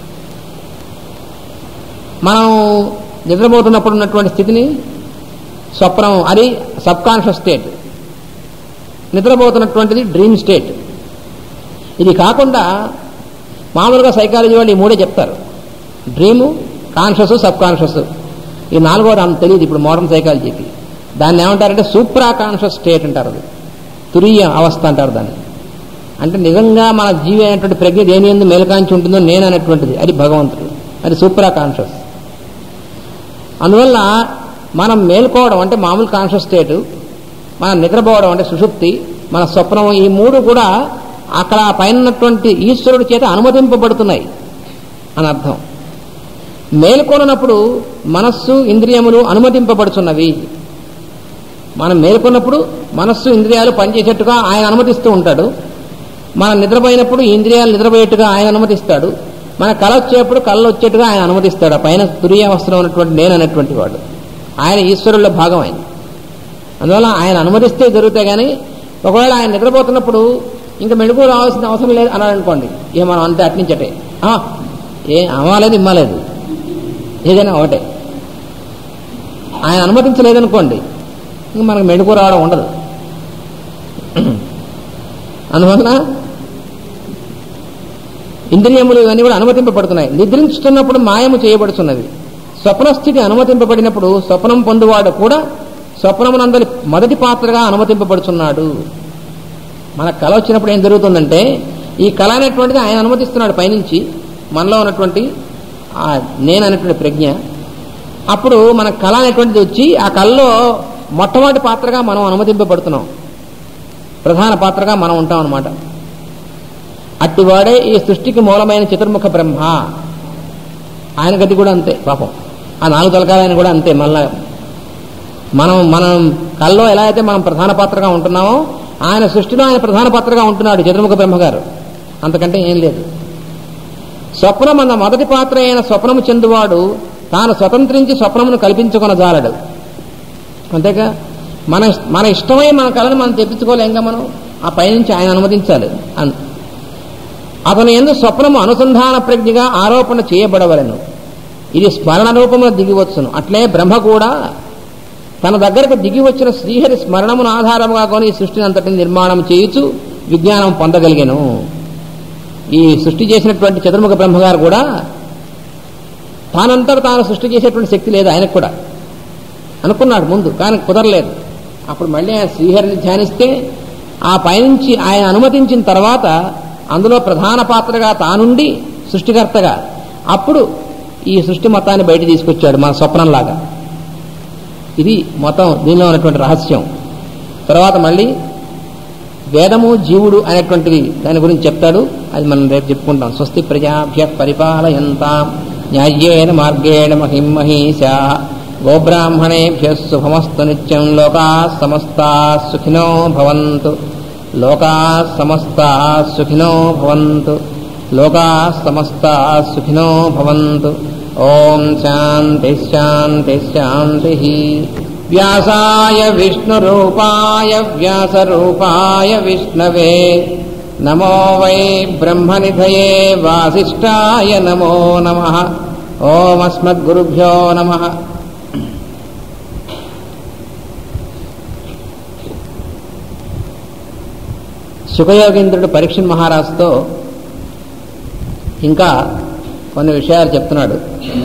Speaker 1: మనం నిద్రపోతున్నప్పుడు ఉన్నటువంటి స్థితిని స్వప్నం అది సబ్ కాన్షియస్ స్టేట్ నిద్రపోతున్నటువంటిది డ్రీమ్ స్టేట్ ఇది కాకుండా మామూలుగా సైకాలజీ వాళ్ళు ఈ మూడే చెప్తారు డ్రీము కాన్షియస్ సబ్ కాన్షియస్ ఈ నాలుగోది అంత తెలియదు ఇప్పుడు మోడర్న్ సైకాలజీకి దాన్ని ఏమంటారంటే సూప్రా కాన్షియస్ స్టేట్ అంటారు అది తురీయ అవస్థ అంటారు దాన్ని అంటే నిజంగా మన జీవి అయినటువంటి ప్రజ్ఞ దేని ఎందు మేలకాంచి ఉంటుందో నేను అనేటువంటిది అది భగవంతుడు అది సూప్రా కాన్షియస్ అందువల్ల మనం మేల్కోవడం అంటే మామూలు కాన్షియస్ స్టేట్ మనం నిద్రపోవడం అంటే సుషుప్తి మన స్వప్నం ఈ మూడు కూడా అక్కడ పైన ఉన్నటువంటి ఈశ్వరుడి చేత అనుమతింపబడుతున్నాయి అని అర్థం మేల్కొన్నప్పుడు మనస్సు ఇంద్రియములు అనుమతింపబడుచున్నవి మనం మేల్కొన్నప్పుడు మనస్సు ఇంద్రియాలు పనిచేసేట్టుగా ఆయన అనుమతిస్తూ ఉంటాడు మనం నిద్రపోయినప్పుడు ఈ ఇంద్రియాలు నిద్రపోయేట్టుగా ఆయన అనుమతిస్తాడు మన కళ వచ్చేప్పుడు కళ్ళు వచ్చేట్టుగా ఆయన అనుమతిస్తాడు ఆ పైన తుర్యావసరం ఉన్నటువంటి నేను అనేటువంటి వాడు ఆయన ఈశ్వరుల్లో భాగం ఆయన అందువల్ల ఆయన అనుమతిస్తే జరుగుతాయి కానీ ఒకవేళ ఆయన నిద్రపోతున్నప్పుడు ఇంకా మెడుకు రావాల్సిన అవసరం లేదు అన్నాడు అనుకోండి ఇక మనం అంతే అట్నించటే ఆ, ఏ అమ్మలేదు ఇమ్మలేదు ఏదైనా ఒకటే ఆయన అనుమతించలేదనుకోండి ఇంక మనకు మెడుకు రావడం ఉండదు అందువలన ఇంద్రియములు ఇవన్నీ కూడా అనుమతింపబడుతున్నాయి నిద్రించుతున్నప్పుడు మాయము చేయబడుతున్నది స్వప్నస్థితి అనుమతింపబడినప్పుడు స్వప్నం పొందువాడు కూడా స్వప్నమునందరి మొదటి పాత్రగా అనుమతింపబడుతున్నాడు మన కళ వచ్చినప్పుడు ఏం జరుగుతుందంటే ఈ కళ అనేటువంటిది ఆయన అనుమతిస్తున్నాడు పైనుంచి మనలో ఉన్నటువంటి ఆ నేను అనేటువంటి ప్రజ్ఞ అప్పుడు మన కళ అనేటువంటిది వచ్చి ఆ కళలో మొట్టమొదటి పాత్రగా మనం అనుమతింపబడుతున్నాం ప్రధాన పాత్రగా మనం ఉంటాం అనమాట అట్టివాడే ఈ సృష్టికి మూలమైన చతుర్ముఖ బ్రహ్మ ఆయన గతి కూడా అంతే పాపం ఆ నాలుగు తలకాలైన కూడా అంతే మళ్ళా మనం మనం కల్లో ఎలా అయితే మనం ప్రధాన పాత్రగా ఉంటున్నామో ఆయన సృష్టిలో ఆయన ప్రధాన పాత్రగా ఉంటున్నాడు చతుర్ముఖ బ్రహ్మగారు అంతకంటే ఏం లేదు స్వప్నం అన్న మొదటి పాత్ర అయిన స్వప్నము చెందువాడు తాను స్వతంత్రించి స్వప్నమును కల్పించుకొనజాలడు అంతేగా మన మన ఇష్టమై మన కళను మనం తెప్పించుకోలేంగా మనం ఆ పైనుంచి ఆయన అనుమతించాలి అన్- అతను ఎందు స్వప్నము అనుసంధాన ప్రజ్ఞగా ఆరోపణ చేయబడవలను ఇది స్మరణ రూపంలో దిగివచ్చును అట్లే బ్రహ్మ కూడా తన దగ్గరకు దిగి వచ్చిన శ్రీహరి స్మరణమును ఆధారముగా కొని ఈ సృష్టిని అంతటిని నిర్మాణం చేయుచు విజ్ఞానం పొందగలిగాను ఈ సృష్టి చేసినటువంటి చతుర్ముఖ బ్రహ్మగారు కూడా తానంతట తాను సృష్టి చేసేటువంటి శక్తి లేదు ఆయనకు కూడా అనుకున్నాడు ముందు కానీ కుదరలేదు అప్పుడు మళ్ళీ ఆయన శ్రీహరిని ధ్యానిస్తే ఆ పైనుంచి ఆయన అనుమతించిన తర్వాత అందులో ప్రధాన పాత్రగా తానుండి సృష్టికర్తగా అప్పుడు ఈ సృష్టి మొత్తాన్ని బయట తీసుకొచ్చాడు మన స్వప్నంలాగా ఇది మొత్తం దీనిలో ఉన్నటువంటి రహస్యం తర్వాత మళ్ళీ వేదము జీవుడు అనేటువంటిది దాని గురించి చెప్తాడు అది మనం రేపు చెప్పుకుంటాం స్వస్తి ప్రజాభ్య పరిపాలయంతాం న్యాయ్యేన మార్గేణ మహిం మహీశా గోబ్రాహ్మణేభ్య శుభమస్తు నిత్యం లోకా సమస్తా సుఖినో భవంతు లోకా సమస్తా సుఖినో భవంతు లోకా సమస్తా సుఖినో భవంతు ఓం శాంతి శాంతి శాంతి వ్యాసాయ విష్ణురూపాయ వ్యాసరూపాయ విష్ణవే నమో వై బ్రహ్మనిధయే వాసిష్ఠాయ నమో నమ ఓమస్మద్గురుభ్యో నమ సుఖయోగేంద్రుడు పరీక్షణ్ మహారాజుతో ఇంకా కొన్ని విషయాలు చెప్తున్నాడు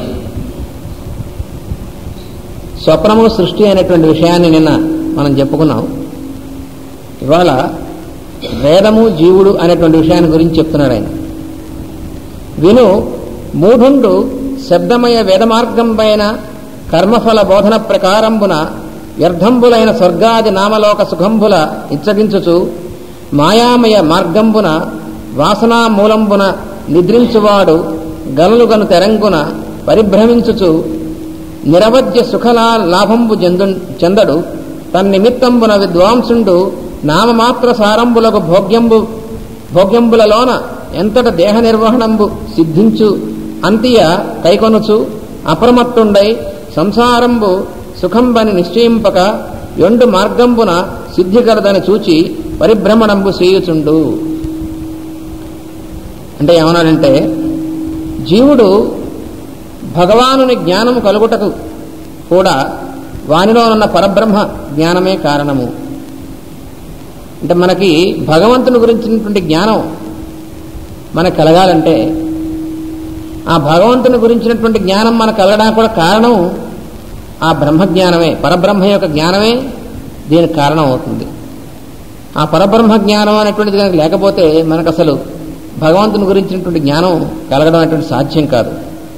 Speaker 1: స్వప్నము సృష్టి అనేటువంటి విషయాన్ని నిన్న మనం చెప్పుకున్నాం ఇవాళ వేదము జీవుడు అనేటువంటి విషయాన్ని గురించి చెప్తున్నాడు ఆయన విను మూఢుండు శబ్దమయ వేద మార్గం పైన కర్మఫల బోధన ప్రకారంబున వ్యర్థంబులైన స్వర్గాది నామలోక సుఖంబుల ఇచ్చగించుచు మాయామయ మార్గంబున వాసనా మూలంబున నిద్రించువాడు గనులుగను తెరంగున పరిభ్రమించుచు నిరవధ్య సుఖలా లాభంబు జందు చెందడు తన్నిమిత్తంబున విద్వాంసుండు నామమాత్ర సారంబులకు భోగ్యంబు భోగ్యంబులలోన ఎంతట దేహ నిర్వహణంబు సిద్ధించు అంతియ కైకొనుచు అప్రమత్తుండై సంసారంబు సుఖంబని నిశ్చయింపక యొండు మార్గంబున సిద్ధిగలదని చూచి పరిభ్రమణంబు చేయుచుండు అంటే ఏమన్నాడంటే జీవుడు భగవానుని జ్ఞానము కలుగుటకు కూడా వానిలో ఉన్న పరబ్రహ్మ జ్ఞానమే కారణము అంటే మనకి భగవంతుని గురించినటువంటి జ్ఞానం మనకు కలగాలంటే ఆ భగవంతుని గురించినటువంటి జ్ఞానం మనకు కలగడానికి కూడా కారణం ఆ బ్రహ్మజ్ఞానమే పరబ్రహ్మ యొక్క జ్ఞానమే దీనికి కారణం అవుతుంది ఆ పరబ్రహ్మ జ్ఞానం అనేటువంటిది కనుక లేకపోతే మనకు అసలు భగవంతుని గురించినటువంటి జ్ఞానం కలగడం అనేటువంటి సాధ్యం కాదు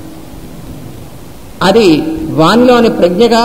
Speaker 1: అది వానిలోని ప్రజ్ఞగా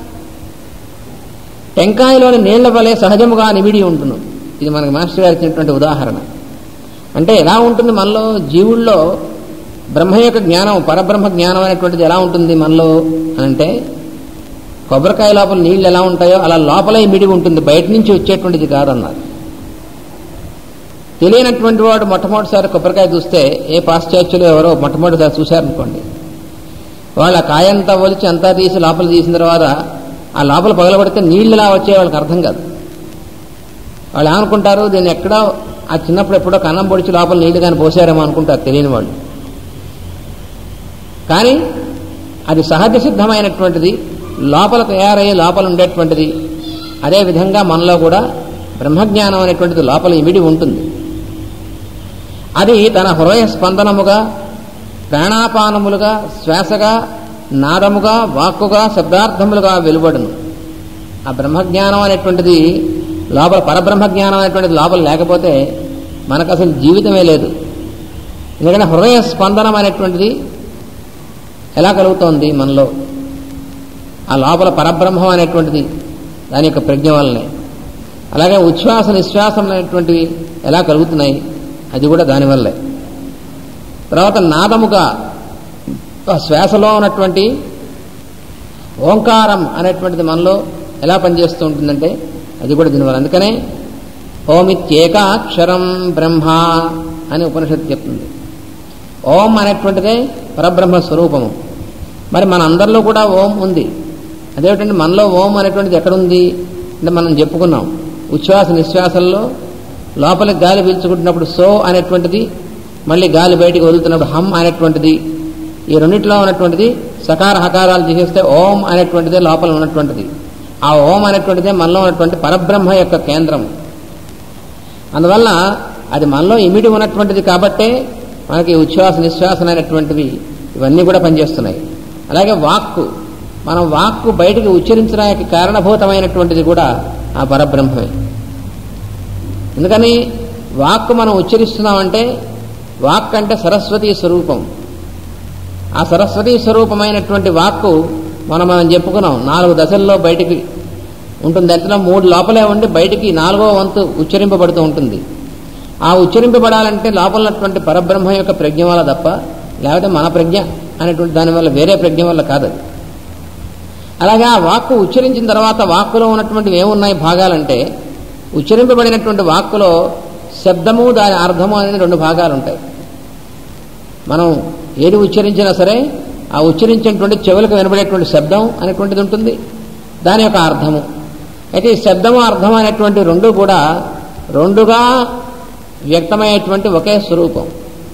Speaker 1: టెంకాయలోని నీళ్ల వలె సహజముగా నిమిడి ఉంటును ఇది మనకి మాస్టర్ గారు ఇచ్చినటువంటి ఉదాహరణ అంటే ఎలా ఉంటుంది మనలో జీవుల్లో బ్రహ్మ యొక్క జ్ఞానం పరబ్రహ్మ జ్ఞానం అనేటువంటిది ఎలా ఉంటుంది మనలో అంటే కొబ్బరికాయ లోపల నీళ్లు ఎలా ఉంటాయో అలా లోపలే మిడి ఉంటుంది బయట నుంచి వచ్చేటువంటిది కాదన్నారు తెలియనటువంటి వాడు మొట్టమొదటిసారి కొబ్బరికాయ చూస్తే ఏ పాశ్చాత్యులు ఎవరో మొట్టమొదటిసారి చూశారనుకోండి వాళ్ళ కాయంతా ఒలిచి అంతా తీసి లోపల తీసిన తర్వాత ఆ లోపల పగలబడితే నీళ్ళలా వచ్చే వాళ్ళకి అర్థం కాదు వాళ్ళు ఏమనుకుంటారు దీన్ని ఎక్కడో ఆ చిన్నప్పుడు ఎప్పుడో కన్నం పొడిచి లోపల నీళ్లు కానీ పోసారేమో అనుకుంటారు తెలియని వాళ్ళు కానీ అది సహజ సిద్ధమైనటువంటిది లోపల తయారయ్యే లోపల ఉండేటువంటిది అదేవిధంగా మనలో కూడా బ్రహ్మజ్ఞానం అనేటువంటిది లోపల ఇమిడి ఉంటుంది అది తన హృదయ స్పందనముగా ప్రాణాపానములుగా శ్వాసగా నాదముగా వాక్కుగా శబ్దార్థములుగా వెలువడును ఆ బ్రహ్మజ్ఞానం అనేటువంటిది లోపల పరబ్రహ్మ జ్ఞానం అనేటువంటిది లోపల లేకపోతే మనకు అసలు జీవితమే లేదు ఎందుకంటే హృదయ స్పందనం అనేటువంటిది ఎలా కలుగుతోంది మనలో ఆ లోపల పరబ్రహ్మం అనేటువంటిది దాని యొక్క ప్రజ్ఞ వల్లనే అలాగే ఉచ్ఛ్వాస నిశ్వాసం అనేటువంటివి ఎలా కలుగుతున్నాయి అది కూడా దానివల్లే తర్వాత నాదముగా ఆ శ్వాసలో ఉన్నటువంటి ఓంకారం అనేటువంటిది మనలో ఎలా పనిచేస్తూ ఉంటుందంటే అది కూడా దీనివల్ల అందుకనే ఓమిత్యేకాక్షరం బ్రహ్మ అని ఉపనిషత్తు చెప్తుంది ఓం అనేటువంటిదే పరబ్రహ్మ స్వరూపము మరి మన అందరిలో కూడా ఓం ఉంది అదేమిటంటే మనలో ఓం అనేటువంటిది ఎక్కడుంది అంటే మనం చెప్పుకున్నాం ఉచ్ఛ్వాస నిశ్వాసల్లో లోపలికి గాలి పీల్చుకుంటున్నప్పుడు సో అనేటువంటిది మళ్ళీ గాలి బయటికి వదులుతున్నప్పుడు హమ్ అనేటువంటిది ఈ రెండిట్లో ఉన్నటువంటిది సకార హకారాలు తీసేస్తే ఓం అనేటువంటిదే లోపల ఉన్నటువంటిది ఆ ఓం అనేటువంటిదే మనలో ఉన్నటువంటి పరబ్రహ్మ యొక్క కేంద్రం అందువల్ల అది మనలో ఇమిడి ఉన్నటువంటిది కాబట్టే మనకి ఉచ్ఛ్వాస నిశ్వాసన అనేటువంటివి ఇవన్నీ కూడా పనిచేస్తున్నాయి అలాగే వాక్కు మనం వాక్కు బయటికి ఉచ్చరించడానికి కారణభూతమైనటువంటిది కూడా ఆ పరబ్రహ్మమే ఎందుకని వాక్కు మనం ఉచ్చరిస్తున్నామంటే వాక్ అంటే సరస్వతి స్వరూపం ఆ సరస్వతి స్వరూపమైనటువంటి వాక్కు మనం మనం చెప్పుకున్నాం నాలుగు దశల్లో బయటికి ఉంటుంది అందులో మూడు లోపలే ఉండి బయటికి నాలుగో వంతు ఉచ్చరింపబడుతూ ఉంటుంది ఆ ఉచ్చరింపబడాలంటే లోపల ఉన్నటువంటి పరబ్రహ్మ యొక్క ప్రజ్ఞ వల్ల తప్ప లేకపోతే మన ప్రజ్ఞ అనేటువంటి దానివల్ల వేరే ప్రజ్ఞ వల్ల కాదు అది అలాగే ఆ వాక్కు ఉచ్చరించిన తర్వాత వాక్కులో ఉన్నటువంటి ఏమున్నాయి భాగాలంటే ఉచ్చరింపబడినటువంటి వాక్కులో శబ్దము దాని అర్థము అనేది రెండు భాగాలు ఉంటాయి మనం ఏది ఉచ్చరించినా సరే ఆ ఉచ్చరించినటువంటి చెవులకు వినబడేటువంటి శబ్దం అనేటువంటిది ఉంటుంది దాని యొక్క అర్థము అయితే ఈ శబ్దము అర్థం అనేటువంటి రెండు కూడా రెండుగా వ్యక్తమయ్యేటువంటి ఒకే స్వరూపం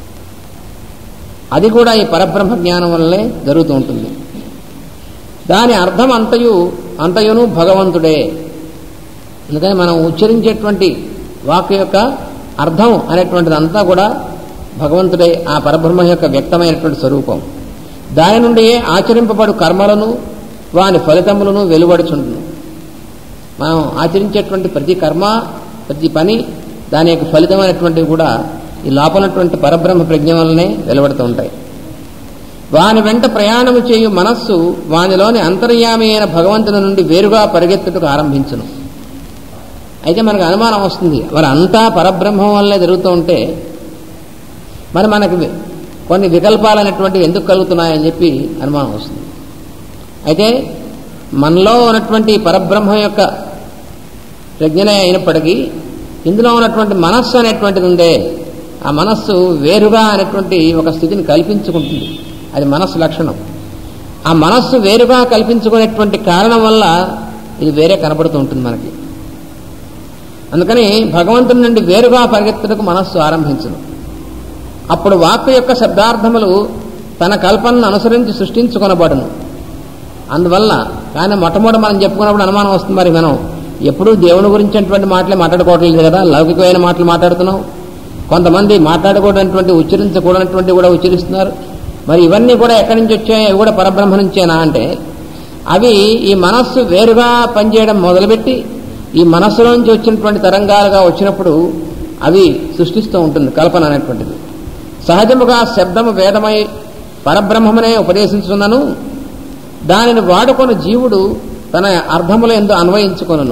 Speaker 1: అది కూడా ఈ పరబ్రహ్మ జ్ఞానం వల్లనే జరుగుతూ ఉంటుంది దాని అర్థం అంతయు అంతయును భగవంతుడే అందుకని మనం ఉచ్చరించేటువంటి వాక్ యొక్క అర్థం అనేటువంటిది అంతా కూడా భగవంతుడే ఆ పరబ్రహ్మ యొక్క వ్యక్తమైనటువంటి స్వరూపం దాని నుండియే ఆచరింపబడు కర్మలను వాని ఫలితములను వెలువడుచుంటును మనం ఆచరించేటువంటి ప్రతి కర్మ ప్రతి పని దాని యొక్క ఫలితమైనటువంటివి కూడా ఈ లోపలటువంటి పరబ్రహ్మ ప్రజ్ఞ వల్లనే వెలువడుతూ ఉంటాయి వాని వెంట ప్రయాణము చేయు మనస్సు వానిలోని అంతర్యామి అయిన భగవంతుని నుండి వేరుగా పరిగెత్తుటకు ఆరంభించును అయితే మనకు అనుమానం వస్తుంది మరి అంతా పరబ్రహ్మం వల్లే జరుగుతూ ఉంటే మరి మనకి కొన్ని వికల్పాలు అనేటువంటివి ఎందుకు కలుగుతున్నాయని చెప్పి అనుమానం వస్తుంది అయితే మనలో ఉన్నటువంటి పరబ్రహ్మ యొక్క ప్రజ్ఞనే అయినప్పటికీ ఇందులో ఉన్నటువంటి మనస్సు అనేటువంటిది ఉందే ఆ మనస్సు వేరుగా అనేటువంటి ఒక స్థితిని కల్పించుకుంటుంది అది మనస్సు లక్షణం ఆ మనస్సు వేరుగా కల్పించుకునేటువంటి కారణం వల్ల ఇది వేరే కనబడుతూ ఉంటుంది మనకి అందుకని భగవంతుని నుండి వేరుగా పరిగెత్తుటకు మనస్సు ఆరంభించను అప్పుడు వాక్కు యొక్క శబ్దార్థములు తన కల్పనను అనుసరించి సృష్టించుకొనబడును అందువల్ల కానీ మొట్టమొదటి మనం చెప్పుకున్నప్పుడు అనుమానం వస్తుంది మరి మనం ఎప్పుడూ దేవుని గురించినటువంటి మాటలే మాట్లాడుకోవట్లేదు కదా లౌకికమైన మాటలు మాట్లాడుతున్నాం కొంతమంది మాట్లాడకూడనటువంటి ఉచ్చరించకూడనటువంటి కూడా ఉచ్చరిస్తున్నారు మరి ఇవన్నీ కూడా ఎక్కడి నుంచి వచ్చాయి అవి కూడా పరబ్రహ్మ నుంచేనా అంటే అవి ఈ మనస్సు వేరుగా పనిచేయడం మొదలుపెట్టి ఈ మనస్సులోంచి వచ్చినటువంటి తరంగాలుగా వచ్చినప్పుడు అవి సృష్టిస్తూ ఉంటుంది కల్పన అనేటువంటిది సహజముగా శబ్దము వేదమై పరబ్రహ్మమునే ఉపదేశించున్నను దానిని వాడుకొని జీవుడు తన అర్థముల ఎందు అన్వయించుకొనను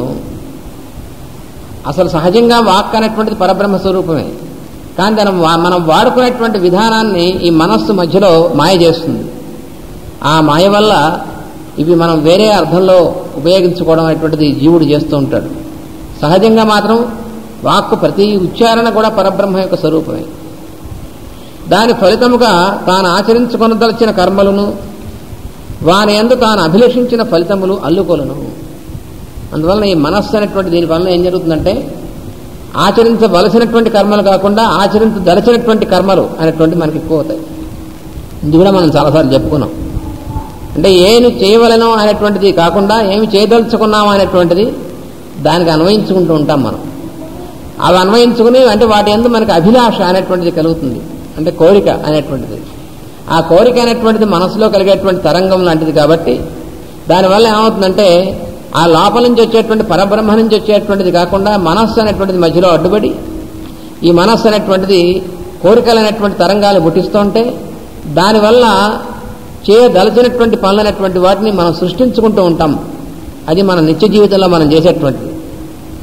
Speaker 1: అసలు సహజంగా వాక్ అనేటువంటిది పరబ్రహ్మ స్వరూపమే కానీ దాని మనం వాడుకునేటువంటి విధానాన్ని ఈ మనస్సు మధ్యలో మాయ చేస్తుంది ఆ మాయ వల్ల ఇవి మనం వేరే అర్థంలో ఉపయోగించుకోవడం అనేటువంటిది జీవుడు చేస్తూ ఉంటాడు సహజంగా మాత్రం వాక్కు ప్రతి ఉచ్చారణ కూడా పరబ్రహ్మ యొక్క స్వరూపమే దాని ఫలితముగా తాను ఆచరించుకొనదలిచిన కర్మలను వాని ఎందు తాను అభిలషించిన ఫలితములు అల్లుకొలను అందువలన ఈ మనస్సు అనేటువంటి దీని వలన ఏం జరుగుతుందంటే ఆచరించవలసినటువంటి కర్మలు కాకుండా ఆచరించదలచినటువంటి కర్మలు అనేటువంటి మనకి ఎక్కువ అవుతాయి ఇది కూడా మనం చాలాసార్లు చెప్పుకున్నాం అంటే ఏమి చేయవలనో అనేటువంటిది కాకుండా ఏమి చేయదలుచుకున్నామో అనేటువంటిది దానికి అన్వయించుకుంటూ ఉంటాం మనం అవి అన్వయించుకుని అంటే వాటి ఎందు మనకి అభిలాష అనేటువంటిది కలుగుతుంది అంటే కోరిక అనేటువంటిది ఆ కోరిక అనేటువంటిది మనసులో కలిగేటువంటి తరంగం లాంటిది కాబట్టి దానివల్ల ఏమవుతుందంటే ఆ లోపల నుంచి వచ్చేటువంటి పరబ్రహ్మ నుంచి వచ్చేటువంటిది కాకుండా మనస్సు అనేటువంటిది మధ్యలో అడ్డుపడి ఈ మనస్సు అనేటువంటిది కోరికలు అనేటువంటి తరంగాలు పుట్టిస్తూ ఉంటే దానివల్ల చేయదలచినటువంటి పనులు అనేటువంటి వాటిని మనం సృష్టించుకుంటూ ఉంటాం అది మన నిత్య జీవితంలో మనం చేసేటువంటిది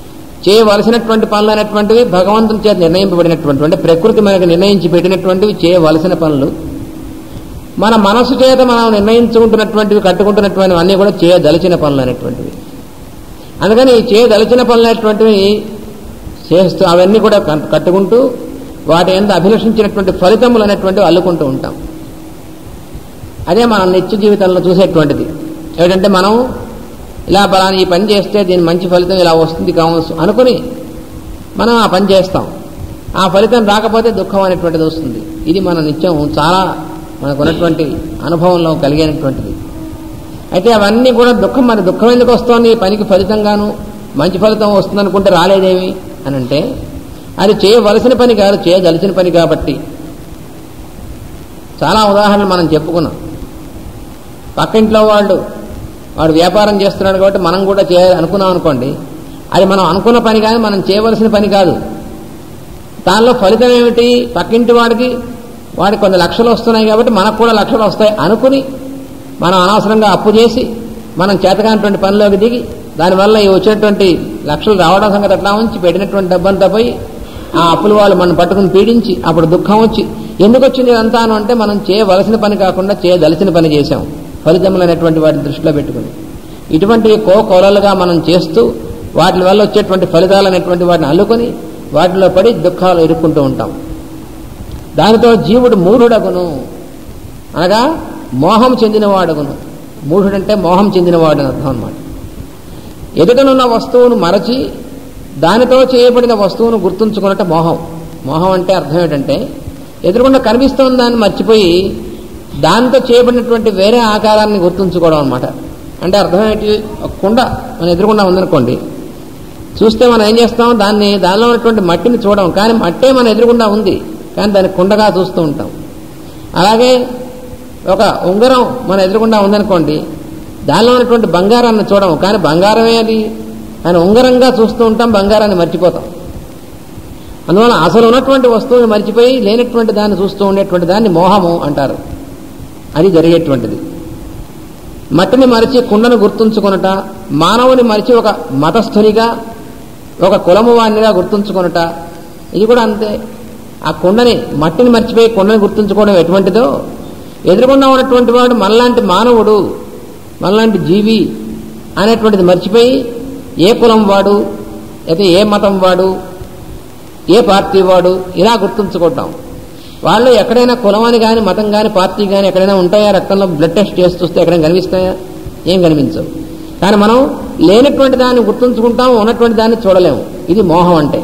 Speaker 1: చేయవలసినటువంటి పనులు అనేటువంటివి భగవంతుని చేత నిర్ణయింపబడినటువంటి అంటే ప్రకృతి మనకు నిర్ణయించి పెట్టినటువంటివి చేయవలసిన పనులు మన మనసు చేత మనం నిర్ణయించుకుంటున్నటువంటివి కట్టుకుంటున్నటువంటివి అన్నీ కూడా చేయదలిచిన పనులు అనేటువంటివి అందుకని ఈ చేయదలిచిన పనులు అనేటువంటివి చేస్తూ అవన్నీ కూడా కట్- కట్టుకుంటూ వాటి ఎంత అభిలషించినటువంటి ఫలితములు అనేటువంటివి అల్లుకుంటూ ఉంటాం అదే మనం నిత్య జీవితంలో చూసేటువంటిది ఏమిటంటే మనం ఇలా బలాన్ని ఈ పని చేస్తే దీని మంచి ఫలితం ఇలా వస్తుంది కావచ్చు అనుకుని మనం ఆ పని చేస్తాం ఆ ఫలితం రాకపోతే దుఃఖం అనేటువంటిది వస్తుంది ఇది మన నిత్యం చాలా మనకు ఉన్నటువంటి అనుభవంలో కలిగినటువంటిది అయితే అవన్నీ కూడా దుఃఖం మరి దుఃఖం ఎందుకు వస్తోంది ఈ పనికి ఫలితంగాను మంచి ఫలితం వస్తుంది అనుకుంటే రాలేదేమి అని అంటే అది చేయవలసిన పని కాదు చేయదలిచిన పని కాబట్టి చాలా ఉదాహరణలు మనం చెప్పుకున్నాం పక్కింట్లో వాళ్ళు వాడు వ్యాపారం చేస్తున్నాడు కాబట్టి మనం కూడా చేయాలి అనుకున్నాం అనుకోండి అది మనం అనుకున్న పని కానీ మనం చేయవలసిన పని కాదు దానిలో ఫలితం ఏమిటి పక్కింటి వాడికి వాడికి కొన్ని లక్షలు వస్తున్నాయి కాబట్టి మనకు కూడా లక్షలు వస్తాయి అనుకుని మనం అనవసరంగా అప్పు చేసి మనం చేతకానటువంటి పనిలోకి దిగి దానివల్ల ఈ వచ్చినటువంటి లక్షలు రావడం సంగతి అట్లా ఉంచి పెట్టినటువంటి డబ్బంతా పోయి ఆ అప్పులు వాళ్ళు మనం పట్టుకుని పీడించి అప్పుడు దుఃఖం వచ్చి ఎందుకు వచ్చింది ఇదంతా అని అంటే మనం చేయవలసిన పని కాకుండా చేయదలిసిన పని చేశాం ఫలితములు అనేటువంటి వాటిని దృష్టిలో పెట్టుకుని ఇటువంటివి కో కోలలుగా మనం చేస్తూ వాటి వల్ల వచ్చేటువంటి ఫలితాలు అనేటువంటి వాటిని అల్లుకొని వాటిలో పడి దుఃఖాలు ఎదుర్కొంటూ ఉంటాం దానితో జీవుడు మూఢుడగును అనగా మోహం చెందినవాడగును మూఢుడంటే మోహం చెందినవాడు అని అర్థం అన్నమాట ఎదుటనున్న వస్తువును మరచి దానితో చేయబడిన వస్తువును గుర్తుంచుకున్నట్ట మోహం మోహం అంటే అర్థం ఏంటంటే ఎదురుకుండా కనిపిస్తున్న దాన్ని మర్చిపోయి దాంతో చేయబడినటువంటి వేరే ఆకారాన్ని గుర్తుంచుకోవడం అనమాట అంటే అర్థం ఏంటి ఒక కుండ మన ఎదురుకుండా ఉందనుకోండి చూస్తే మనం ఏం చేస్తాం దాన్ని దానిలో ఉన్నటువంటి మట్టిని చూడం కానీ మట్టే మన ఎదురుగుండా ఉంది కానీ దాన్ని కుండగా చూస్తూ ఉంటాం అలాగే ఒక ఉంగరం మన ఎదురుగుండా ఉందనుకోండి దానిలో ఉన్నటువంటి బంగారాన్ని చూడం కానీ బంగారమే అది అని ఉంగరంగా చూస్తూ ఉంటాం బంగారాన్ని మర్చిపోతాం అందువల్ల అసలు ఉన్నటువంటి వస్తువుని మర్చిపోయి లేనటువంటి దాన్ని చూస్తూ ఉండేటువంటి దాన్ని మోహము అంటారు అది జరిగేటువంటిది మట్టిని మరిచి కుండను గుర్తుంచుకొనుట మానవుని మరిచి ఒక మతస్థునిగా ఒక కులము వాణిగా గుర్తుంచుకొనుట ఇది కూడా అంతే ఆ కుండని మట్టిని మర్చిపోయి కుండని గుర్తుంచుకోవడం ఎటువంటిదో ఎదురుకుండా ఉన్నటువంటి వాడు మనలాంటి మానవుడు మనలాంటి జీవి అనేటువంటిది మర్చిపోయి ఏ కులం వాడు అయితే ఏ మతం వాడు ఏ పార్టీ వాడు ఇలా గుర్తుంచుకుంటాం వాళ్ళు ఎక్కడైనా కులం అని కానీ మతం కానీ పార్టీ కానీ ఎక్కడైనా ఉంటాయా రక్తంలో బ్లడ్ టెస్ట్ చేసి చూస్తే ఎక్కడైనా కనిపిస్తాయా ఏం కనిపించవు కానీ మనం లేనటువంటి దాన్ని గుర్తుంచుకుంటాం ఉన్నటువంటి దాన్ని చూడలేము ఇది మోహం అంటే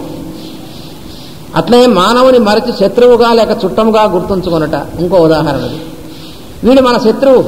Speaker 1: అట్లే మానవుని మరచి శత్రువుగా లేక చుట్టముగా గుర్తుంచుకొనట ఇంకో ఉదాహరణ ఇది. వీడు మన శత్రువు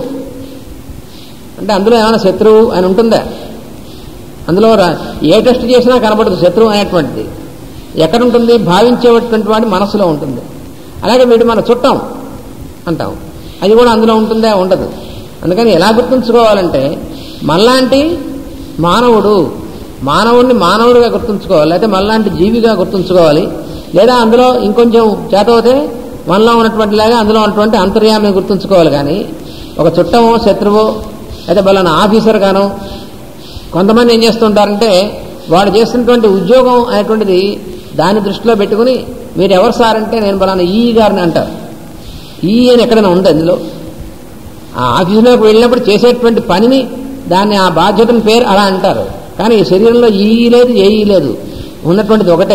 Speaker 1: అంటే అందులో ఏమైనా శత్రువు అని ఉంటుందా అందులో రా- ఏ టెస్ట్ చేసినా కనబడదు శత్రువు అనేటువంటిది ఎక్కడ ఉంటుంది భావించేటువంటి వాడి మనసులో ఉంటుంది అలాగే వీడు మన చుట్టం అంటాం అది కూడా అందులో ఉంటుందా ఉండదు అందుకని ఎలా గుర్తుంచుకోవాలంటే మనలాంటి మానవుడు మానవుడిని మానవుడిగా గుర్తుంచుకోవాలి అయితే మనలాంటి జీవిగా గుర్తుంచుకోవాలి లేదా అందులో ఇంకొంచెం చేతవుతే మనలో ఉన్నటువంటి లాగా అందులో ఉన్నటువంటి అంతర్యామిని గుర్తుంచుకోవాలి కానీ ఒక చుట్టమో శత్రువో అయితే బలానా ఆఫీసర్ గాను కొంతమంది ఏం చేస్తుంటారంటే వాడు చేస్తున్నటువంటి ఉద్యోగం అనేటువంటిది దాన్ని దృష్టిలో పెట్టుకుని మీరు ఎవరు సార్ అంటే నేను బలానా ఈ గారిని అంటారు ఈ అని ఎక్కడైనా ఉంది అందులో ఆ ఆఫీసులోకి వెళ్ళినప్పుడు చేసేటువంటి పనిని దాన్ని ఆ బాధ్యతని పేరు అలా అంటారు కానీ ఈ శరీరంలో ఈ లేదు ఏ ఈ లేదు ఉన్నటువంటిది ఒకటే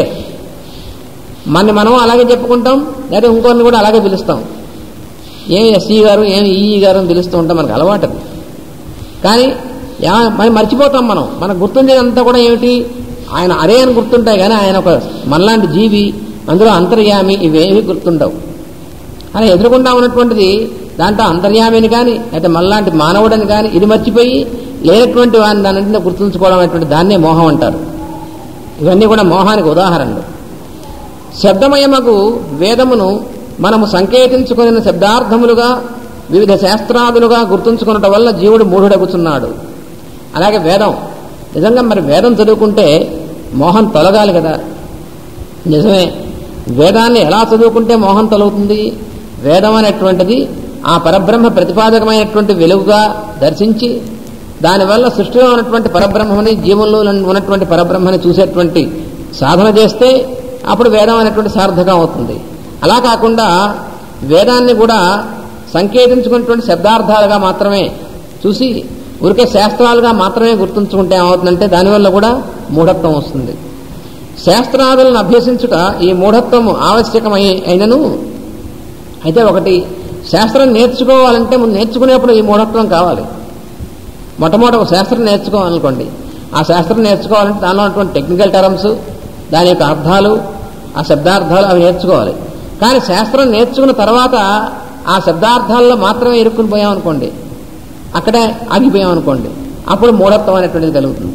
Speaker 1: మన మనం అలాగే చెప్పుకుంటాం లేదా ఇంకొన్ని కూడా అలాగే పిలుస్తాం ఏం ఎస్సీ గారు ఏం ఈఈ గారు అని పిలుస్తూ ఉంటాం మనకు అలవాటు అది. కానీ యా- మరి మర్చిపోతాం మనం మనకు గుర్తుండేదంతా కూడా ఏమిటి ఆయన అరే అని గుర్తుంటాయి కానీ ఆయన ఒక మనలాంటి జీవి అందులో అంతర్యామి ఇవేమీ గుర్తుండవు అలా ఎదురుకుండా ఉన్నటువంటిది దాంట్లో అంతర్యామిని కానీ అయితే మనలాంటి మానవుడని కానీ ఇది మర్చిపోయి లేనటువంటి వాడిని దాని గుర్తుంచుకోవడం అనేటువంటి దాన్నే మోహం అంటారు ఇవన్నీ కూడా మోహానికి ఉదాహరణలు శబ్దమయమగు వేదమును మనము సంకేతించుకుని శబ్దార్థములుగా వివిధ శాస్త్రాదులుగా గుర్తుంచుకున్నట వల్ల జీవుడు మూఢుడగుచున్నాడు అలాగే వేదం నిజంగా మరి వేదం చదువుకుంటే మోహం తొలగాలి కదా నిజమే వేదాన్ని ఎలా చదువుకుంటే మోహం తొలగుతుంది వేదం అనేటువంటిది ఆ పరబ్రహ్మ ప్రతిపాదకమైనటువంటి వెలుగుగా దర్శించి దానివల్ల సృష్టిలో ఉన్నటువంటి పరబ్రహ్మని జీవంలో ఉన్నటువంటి పరబ్రహ్మని చూసేటువంటి సాధన చేస్తే అప్పుడు వేదం అనేటువంటి సార్థకం అవుతుంది అలా కాకుండా వేదాన్ని కూడా సంకేతించుకున్నటువంటి శబ్దార్థాలుగా మాత్రమే చూసి ఊరికే శాస్త్రాలుగా మాత్రమే గుర్తుంచుకుంటే ఏమవుతుందంటే దానివల్ల కూడా మూఢత్వం వస్తుంది శాస్త్రాదులను అభ్యసించుట ఈ మూఢత్వం ఆవశ్యకమై అయినను అయితే ఒకటి శాస్త్రం నేర్చుకోవాలంటే ముందు నేర్చుకునేప్పుడు ఈ మూఢత్వం కావాలి మొట్టమొదటి ఒక శాస్త్రం నేర్చుకోవాలనుకోండి ఆ శాస్త్రం నేర్చుకోవాలంటే దానిలో ఉన్నటువంటి టెక్నికల్ టర్మ్స్ దాని యొక్క అర్థాలు ఆ శబ్దార్థాలు అవి నేర్చుకోవాలి కానీ శాస్త్రం నేర్చుకున్న తర్వాత ఆ శబ్దార్థాల్లో మాత్రమే ఇరుక్కుని పోయామనుకోండి అక్కడే ఆగిపోయామనుకోండి అప్పుడు మూఢత్వం అనేటువంటిది కలుగుతుంది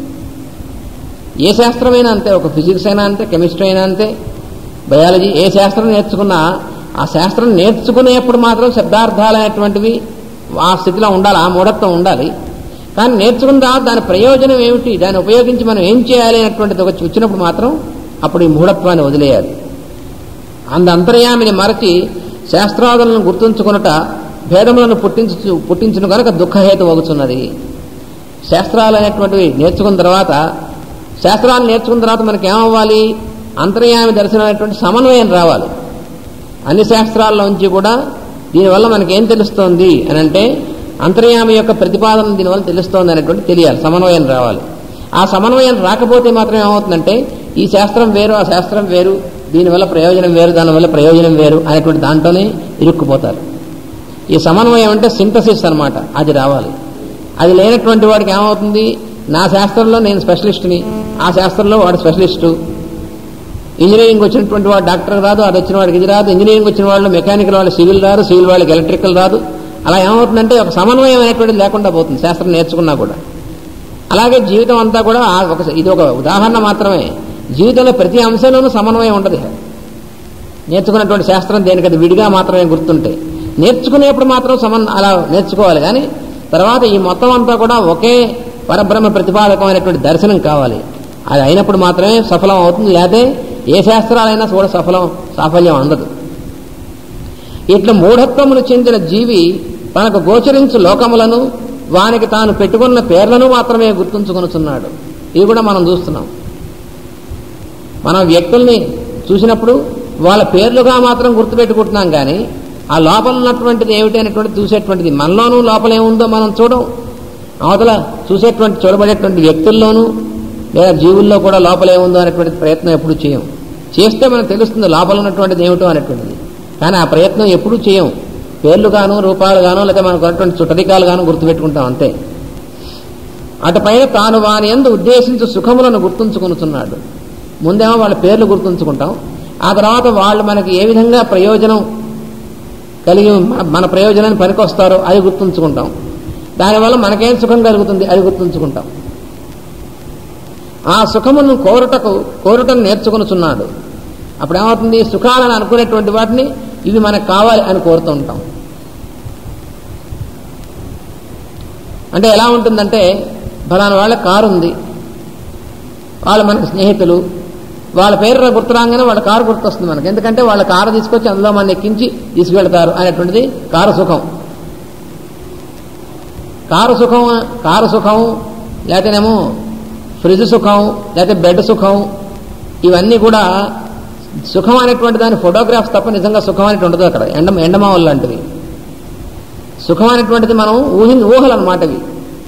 Speaker 1: ఏ శాస్త్రమైనా అంతే ఒక ఫిజిక్స్ అయినా అంతే కెమిస్ట్రీ అయినా అంతే బయాలజీ ఏ శాస్త్రం నేర్చుకున్నా ఆ శాస్త్రం నేర్చుకునేప్పుడు మాత్రం శబ్దార్థాలు అనేటువంటివి ఆ స్థితిలో ఉండాలి ఆ మూఢత్వం ఉండాలి కానీ నేర్చుకున్న తర్వాత దాని ప్రయోజనం ఏమిటి దాన్ని ఉపయోగించి మనం ఏం చేయాలి అనేటువంటిది వచ్చి వచ్చినప్పుడు మాత్రం అప్పుడు ఈ మూఢత్వాన్ని వదిలేయాలి అంద అంతర్యామిని మరచి శాస్త్రాదులను గుర్తుంచుకున్నట భేదములను పుట్టించు పుట్టించిన కనుక దుఃఖహేతు వగుతున్నది శాస్త్రాలు అనేటువంటివి నేర్చుకున్న తర్వాత శాస్త్రాలు నేర్చుకున్న తర్వాత మనకి ఏమవ్వాలి అంతర్యామి దర్శనం అనేటువంటి సమన్వయం రావాలి అన్ని శాస్త్రాల్లోంచి కూడా దీనివల్ల మనకి ఏం తెలుస్తోంది అని అంటే అంతర్యామి యొక్క ప్రతిపాదన దీనివల్ల తెలుస్తోంది అనేటువంటి తెలియాలి సమన్వయం రావాలి ఆ సమన్వయం రాకపోతే మాత్రం ఏమవుతుందంటే ఈ శాస్త్రం వేరు ఆ శాస్త్రం వేరు దీనివల్ల ప్రయోజనం వేరు దానివల్ల ప్రయోజనం వేరు అనేటువంటి దాంట్లోనే ఇరుక్కుపోతారు ఈ సమన్వయం అంటే సింథసిస్ అనమాట అది రావాలి అది లేనటువంటి వాడికి ఏమవుతుంది నా శాస్త్రంలో నేను స్పెషలిస్ట్ని ఆ శాస్త్రంలో వాడు స్పెషలిస్టు ఇంజనీరింగ్ వచ్చినటువంటి వాడు డాక్టర్ రాదు అది వచ్చిన వాడికి ఇది రాదు ఇంజనీరింగ్ వచ్చిన వాళ్ళు మెకానికల్ వాళ్ళు సివిల్ రాదు సివిల్ వాళ్ళకి ఎలక్ట్రికల్ రాదు అలా ఏమవుతుందంటే ఒక సమన్వయం అనేటువంటిది లేకుండా పోతుంది శాస్త్రం నేర్చుకున్నా కూడా అలాగే జీవితం అంతా కూడా ఒక ఇది ఒక ఉదాహరణ మాత్రమే జీవితంలో ప్రతి అంశంలోనూ సమన్వయం ఉండదు నేర్చుకున్నటువంటి శాస్త్రం దేనికి అది విడిగా మాత్రమే గుర్తుంటే నేర్చుకునేప్పుడు మాత్రం సమన్ అలా నేర్చుకోవాలి కానీ తర్వాత ఈ మొత్తం అంతా కూడా ఒకే పరబ్రహ్మ ప్రతిపాదకమైనటువంటి దర్శనం కావాలి అది అయినప్పుడు మాత్రమే సఫలం అవుతుంది లేకపోతే ఏ శాస్త్రాలైనా కూడా సఫలం సాఫల్యం అందదు ఇట్లా మూఢత్వమును చెందిన జీవి తనకు గోచరించు లోకములను వానికి తాను పెట్టుకున్న పేర్లను మాత్రమే గుర్తుంచుకొనుచున్నాడు ఇవి కూడా మనం చూస్తున్నాం మనం వ్యక్తుల్ని చూసినప్పుడు వాళ్ళ పేర్లుగా మాత్రం గుర్తుపెట్టుకుంటున్నాం కానీ ఆ లోపల ఉన్నటువంటిది ఏమిటి అనేటువంటిది చూసేటువంటిది మనలోనూ లోపల ఏముందో మనం చూడం అవతల చూసేటువంటి చూడబడేటువంటి వ్యక్తుల్లోనూ లేదా జీవుల్లో కూడా లోపల ఏముందో అనేటువంటి ప్రయత్నం ఎప్పుడు చేయం చేస్తే మనకు తెలుస్తుంది లోపల ఉన్నటువంటిది ఏమిటో అనేటువంటిది కానీ ఆ ప్రయత్నం ఎప్పుడూ చేయం పేర్లు గాను రూపాలు గాను లేదా మనకు ఉన్నటువంటి చుట్టరికాలు గాను గుర్తుపెట్టుకుంటాం అంతే అటుపైన తాను వాని ఎందు ఉద్దేశించు సుఖములను గుర్తుంచుకొనుచున్నాడు ముందేమో వాళ్ళ పేర్లు గుర్తుంచుకుంటాం ఆ తర్వాత వాళ్ళు మనకి ఏ విధంగా ప్రయోజనం కలిగి మన ప్రయోజనాన్ని పనికొస్తారో అది గుర్తుంచుకుంటాం దానివల్ల మనకేం సుఖం కలుగుతుంది అది గుర్తుంచుకుంటాం ఆ సుఖమును కోరుటకు కోరుటను నేర్చుకొనుచున్నాడు అప్పుడు ఏమవుతుంది సుఖాలను అనుకునేటువంటి వాటిని ఇవి మనకు కావాలి అని కోరుతూ ఉంటాం అంటే ఎలా ఉంటుందంటే ఫలానా వాళ్ళ కారు ఉంది వాళ్ళు మనకు స్నేహితులు వాళ్ళ పేరు గుర్తురాగానే వాళ్ళ కారు గుర్తొస్తుంది మనకి ఎందుకంటే వాళ్ళ కారు తీసుకొచ్చి అందులో మన ఎక్కించి తీసుకెళ్తారు అనేటువంటిది కారు సుఖం కారు సుఖం కారు సుఖం లేకపోతేనేమో ఫ్రిడ్జ్ సుఖం లేకపోతే బెడ్ సుఖం ఇవన్నీ కూడా సుఖం అనేటువంటి దాని ఫోటోగ్రాఫ్స్ తప్ప నిజంగా సుఖం అనేటువంటి ఉండదు అక్కడ ఎండ ఎండమావల్ లాంటివి సుఖం అనేటువంటిది మనం ఊహి ఊహలు అనమాట ఇవి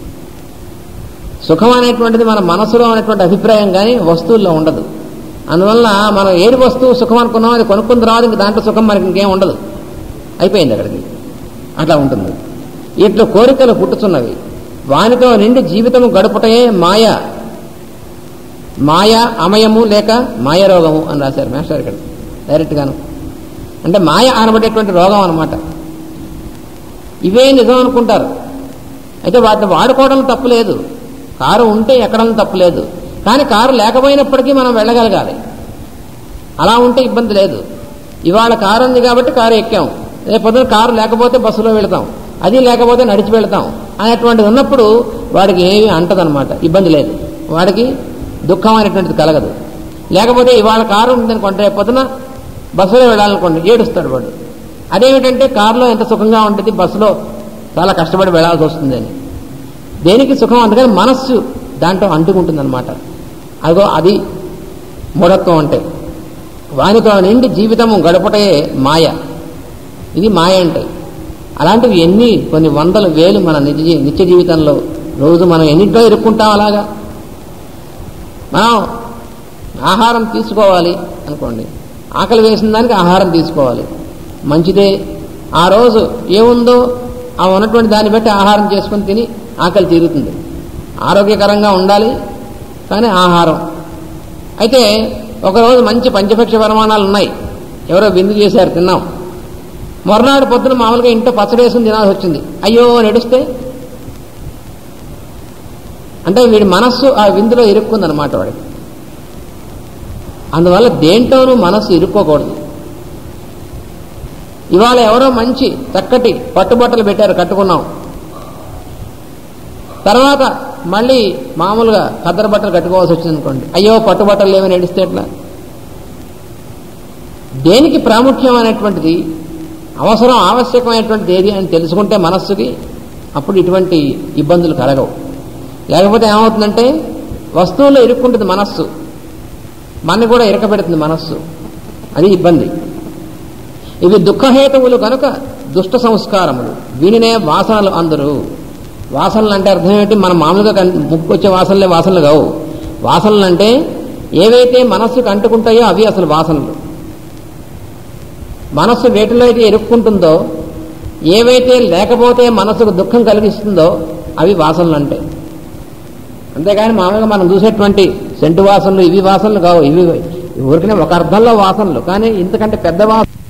Speaker 1: సుఖం అనేటువంటిది మన మనసులో అనేటువంటి అభిప్రాయం కానీ వస్తువుల్లో ఉండదు అందువల్ల మనం ఏది వస్తువు సుఖం అనుకున్నాం అది కొనుక్కున్న తర్వాత ఇంక దాంట్లో సుఖం మనకి ఇంకేం ఉండదు అయిపోయింది అక్కడికి అట్లా ఉంటుంది ఇట్లా కోరికలు పుట్టుతున్నవి వానితో నిండి జీవితము గడుపుటయే మాయ మాయ అమయము లేక మాయ రోగము అని రాశారు మాస్టర్ ఇక్కడ డైరెక్ట్గాను అంటే మాయ అనబడేటువంటి రోగం అనమాట ఇవే నిజం అనుకుంటారు అయితే వాటిని వాడుకోవడం తప్పులేదు కారు ఉంటే ఎక్కడం తప్పులేదు కానీ కారు లేకపోయినప్పటికీ మనం వెళ్ళగలగాలి అలా ఉంటే ఇబ్బంది లేదు ఇవాళ కారు ఉంది కాబట్టి కారు ఎక్కాం రేపొద్దున కారు లేకపోతే బస్సులో వెళతాం అది లేకపోతే నడిచి వెళతాం అనేటువంటిది ఉన్నప్పుడు వాడికి ఏమీ అంటదనమాట ఇబ్బంది లేదు వాడికి దుఃఖం అనేటువంటిది కలగదు లేకపోతే ఇవాళ కారు ఉందనుకోండి రేపొద్దున బస్సులో వెళ్ళాలనుకోండి ఏడుస్తాడు వాడు అదేమిటంటే కారులో ఎంత సుఖంగా ఉంటుంది బస్సులో చాలా కష్టపడి వెళ్లాల్సి వస్తుంది అని దేనికి సుఖం అందుకని మనస్సు దాంట్లో అంటుకుంటుంది అనమాట అదిగో అది మూఢత్వం అంటే వానితో నిండి జీవితము గడపటే మాయ ఇది మాయ అంటే అలాంటివి ఎన్ని కొన్ని వందల వేలు మన నిజ జీ- నిత్య జీవితంలో రోజు మనం ఎన్నింటో ఇరుక్కుంటాం అలాగా మనం ఆహారం తీసుకోవాలి అనుకోండి ఆకలి వేసిన దానికి ఆహారం తీసుకోవాలి మంచిదే ఆ రోజు ఏముందో ఆ ఉన్నటువంటి దాన్ని బట్టి ఆహారం చేసుకుని తిని ఆకలి తీరుతుంది ఆరోగ్యకరంగా ఉండాలి కానీ ఆహారం అయితే ఒకరోజు మంచి పంచభక్ష పరిమాణాలు ఉన్నాయి ఎవరో బిందు చేశారు తిన్నాం మర్నాడు పొద్దున మామూలుగా ఇంట్లో పచ్చడి వేసుకుని తినాల్సి వచ్చింది అయ్యో అని ఏడుస్తే అంటే వీడి మనస్సు ఆ విందులో ఇరుక్కుందనమాట వాడికి అందువల్ల దేంట్లోనూ మనస్సు ఇరుక్కోకూడదు ఇవాళ ఎవరో మంచి చక్కటి పట్టుబట్టలు పెట్టారు కట్టుకున్నాం తర్వాత మళ్ళీ మామూలుగా ఖద్దరు బట్టలు కట్టుకోవాల్సి వచ్చింది అనుకోండి అయ్యో పట్టుబట్టలు లేవని ఏడిస్తే ఎట్లా దేనికి ప్రాముఖ్యం అనేటువంటిది అవసరం ఆవశ్యకమైనటువంటిది ఏది అని తెలుసుకుంటే మనస్సుకి అప్పుడు ఇటువంటి ఇబ్బందులు కలగవు లేకపోతే ఏమవుతుందంటే వస్తువుల్లో ఇరుక్కుంటుంది మనస్సు మన కూడా ఇరకబెడుతుంది మనస్సు అది ఇబ్బంది ఇవి దుఃఖహేతువులు కనుక దుష్ట సంస్కారములు వీనినే వాసనలు అందరు వాసనలు అంటే అర్థం ఏంటి మన మామూలుగా కన్- ముక్కొచ్చే వాసనలే వాసనలు కావు వాసనలు అంటే ఏవైతే మనస్సుకు అంటుకుంటాయో అవి అసలు వాసనలు మనస్సు వేటిలో అయితే ఇరుక్కుంటుందో ఏవైతే లేకపోతే మనసుకు దుఃఖం కలిగిస్తుందో అవి వాసనలు అంటే అంతేగాని మామూలుగా మనం చూసేటువంటి సెంటు వాసనలు ఇవి వాసనలు కావు ఇవి ఊరికనే ఒక అర్థంలో వాసనలు కానీ ఇంతకంటే పెద్ద వాసన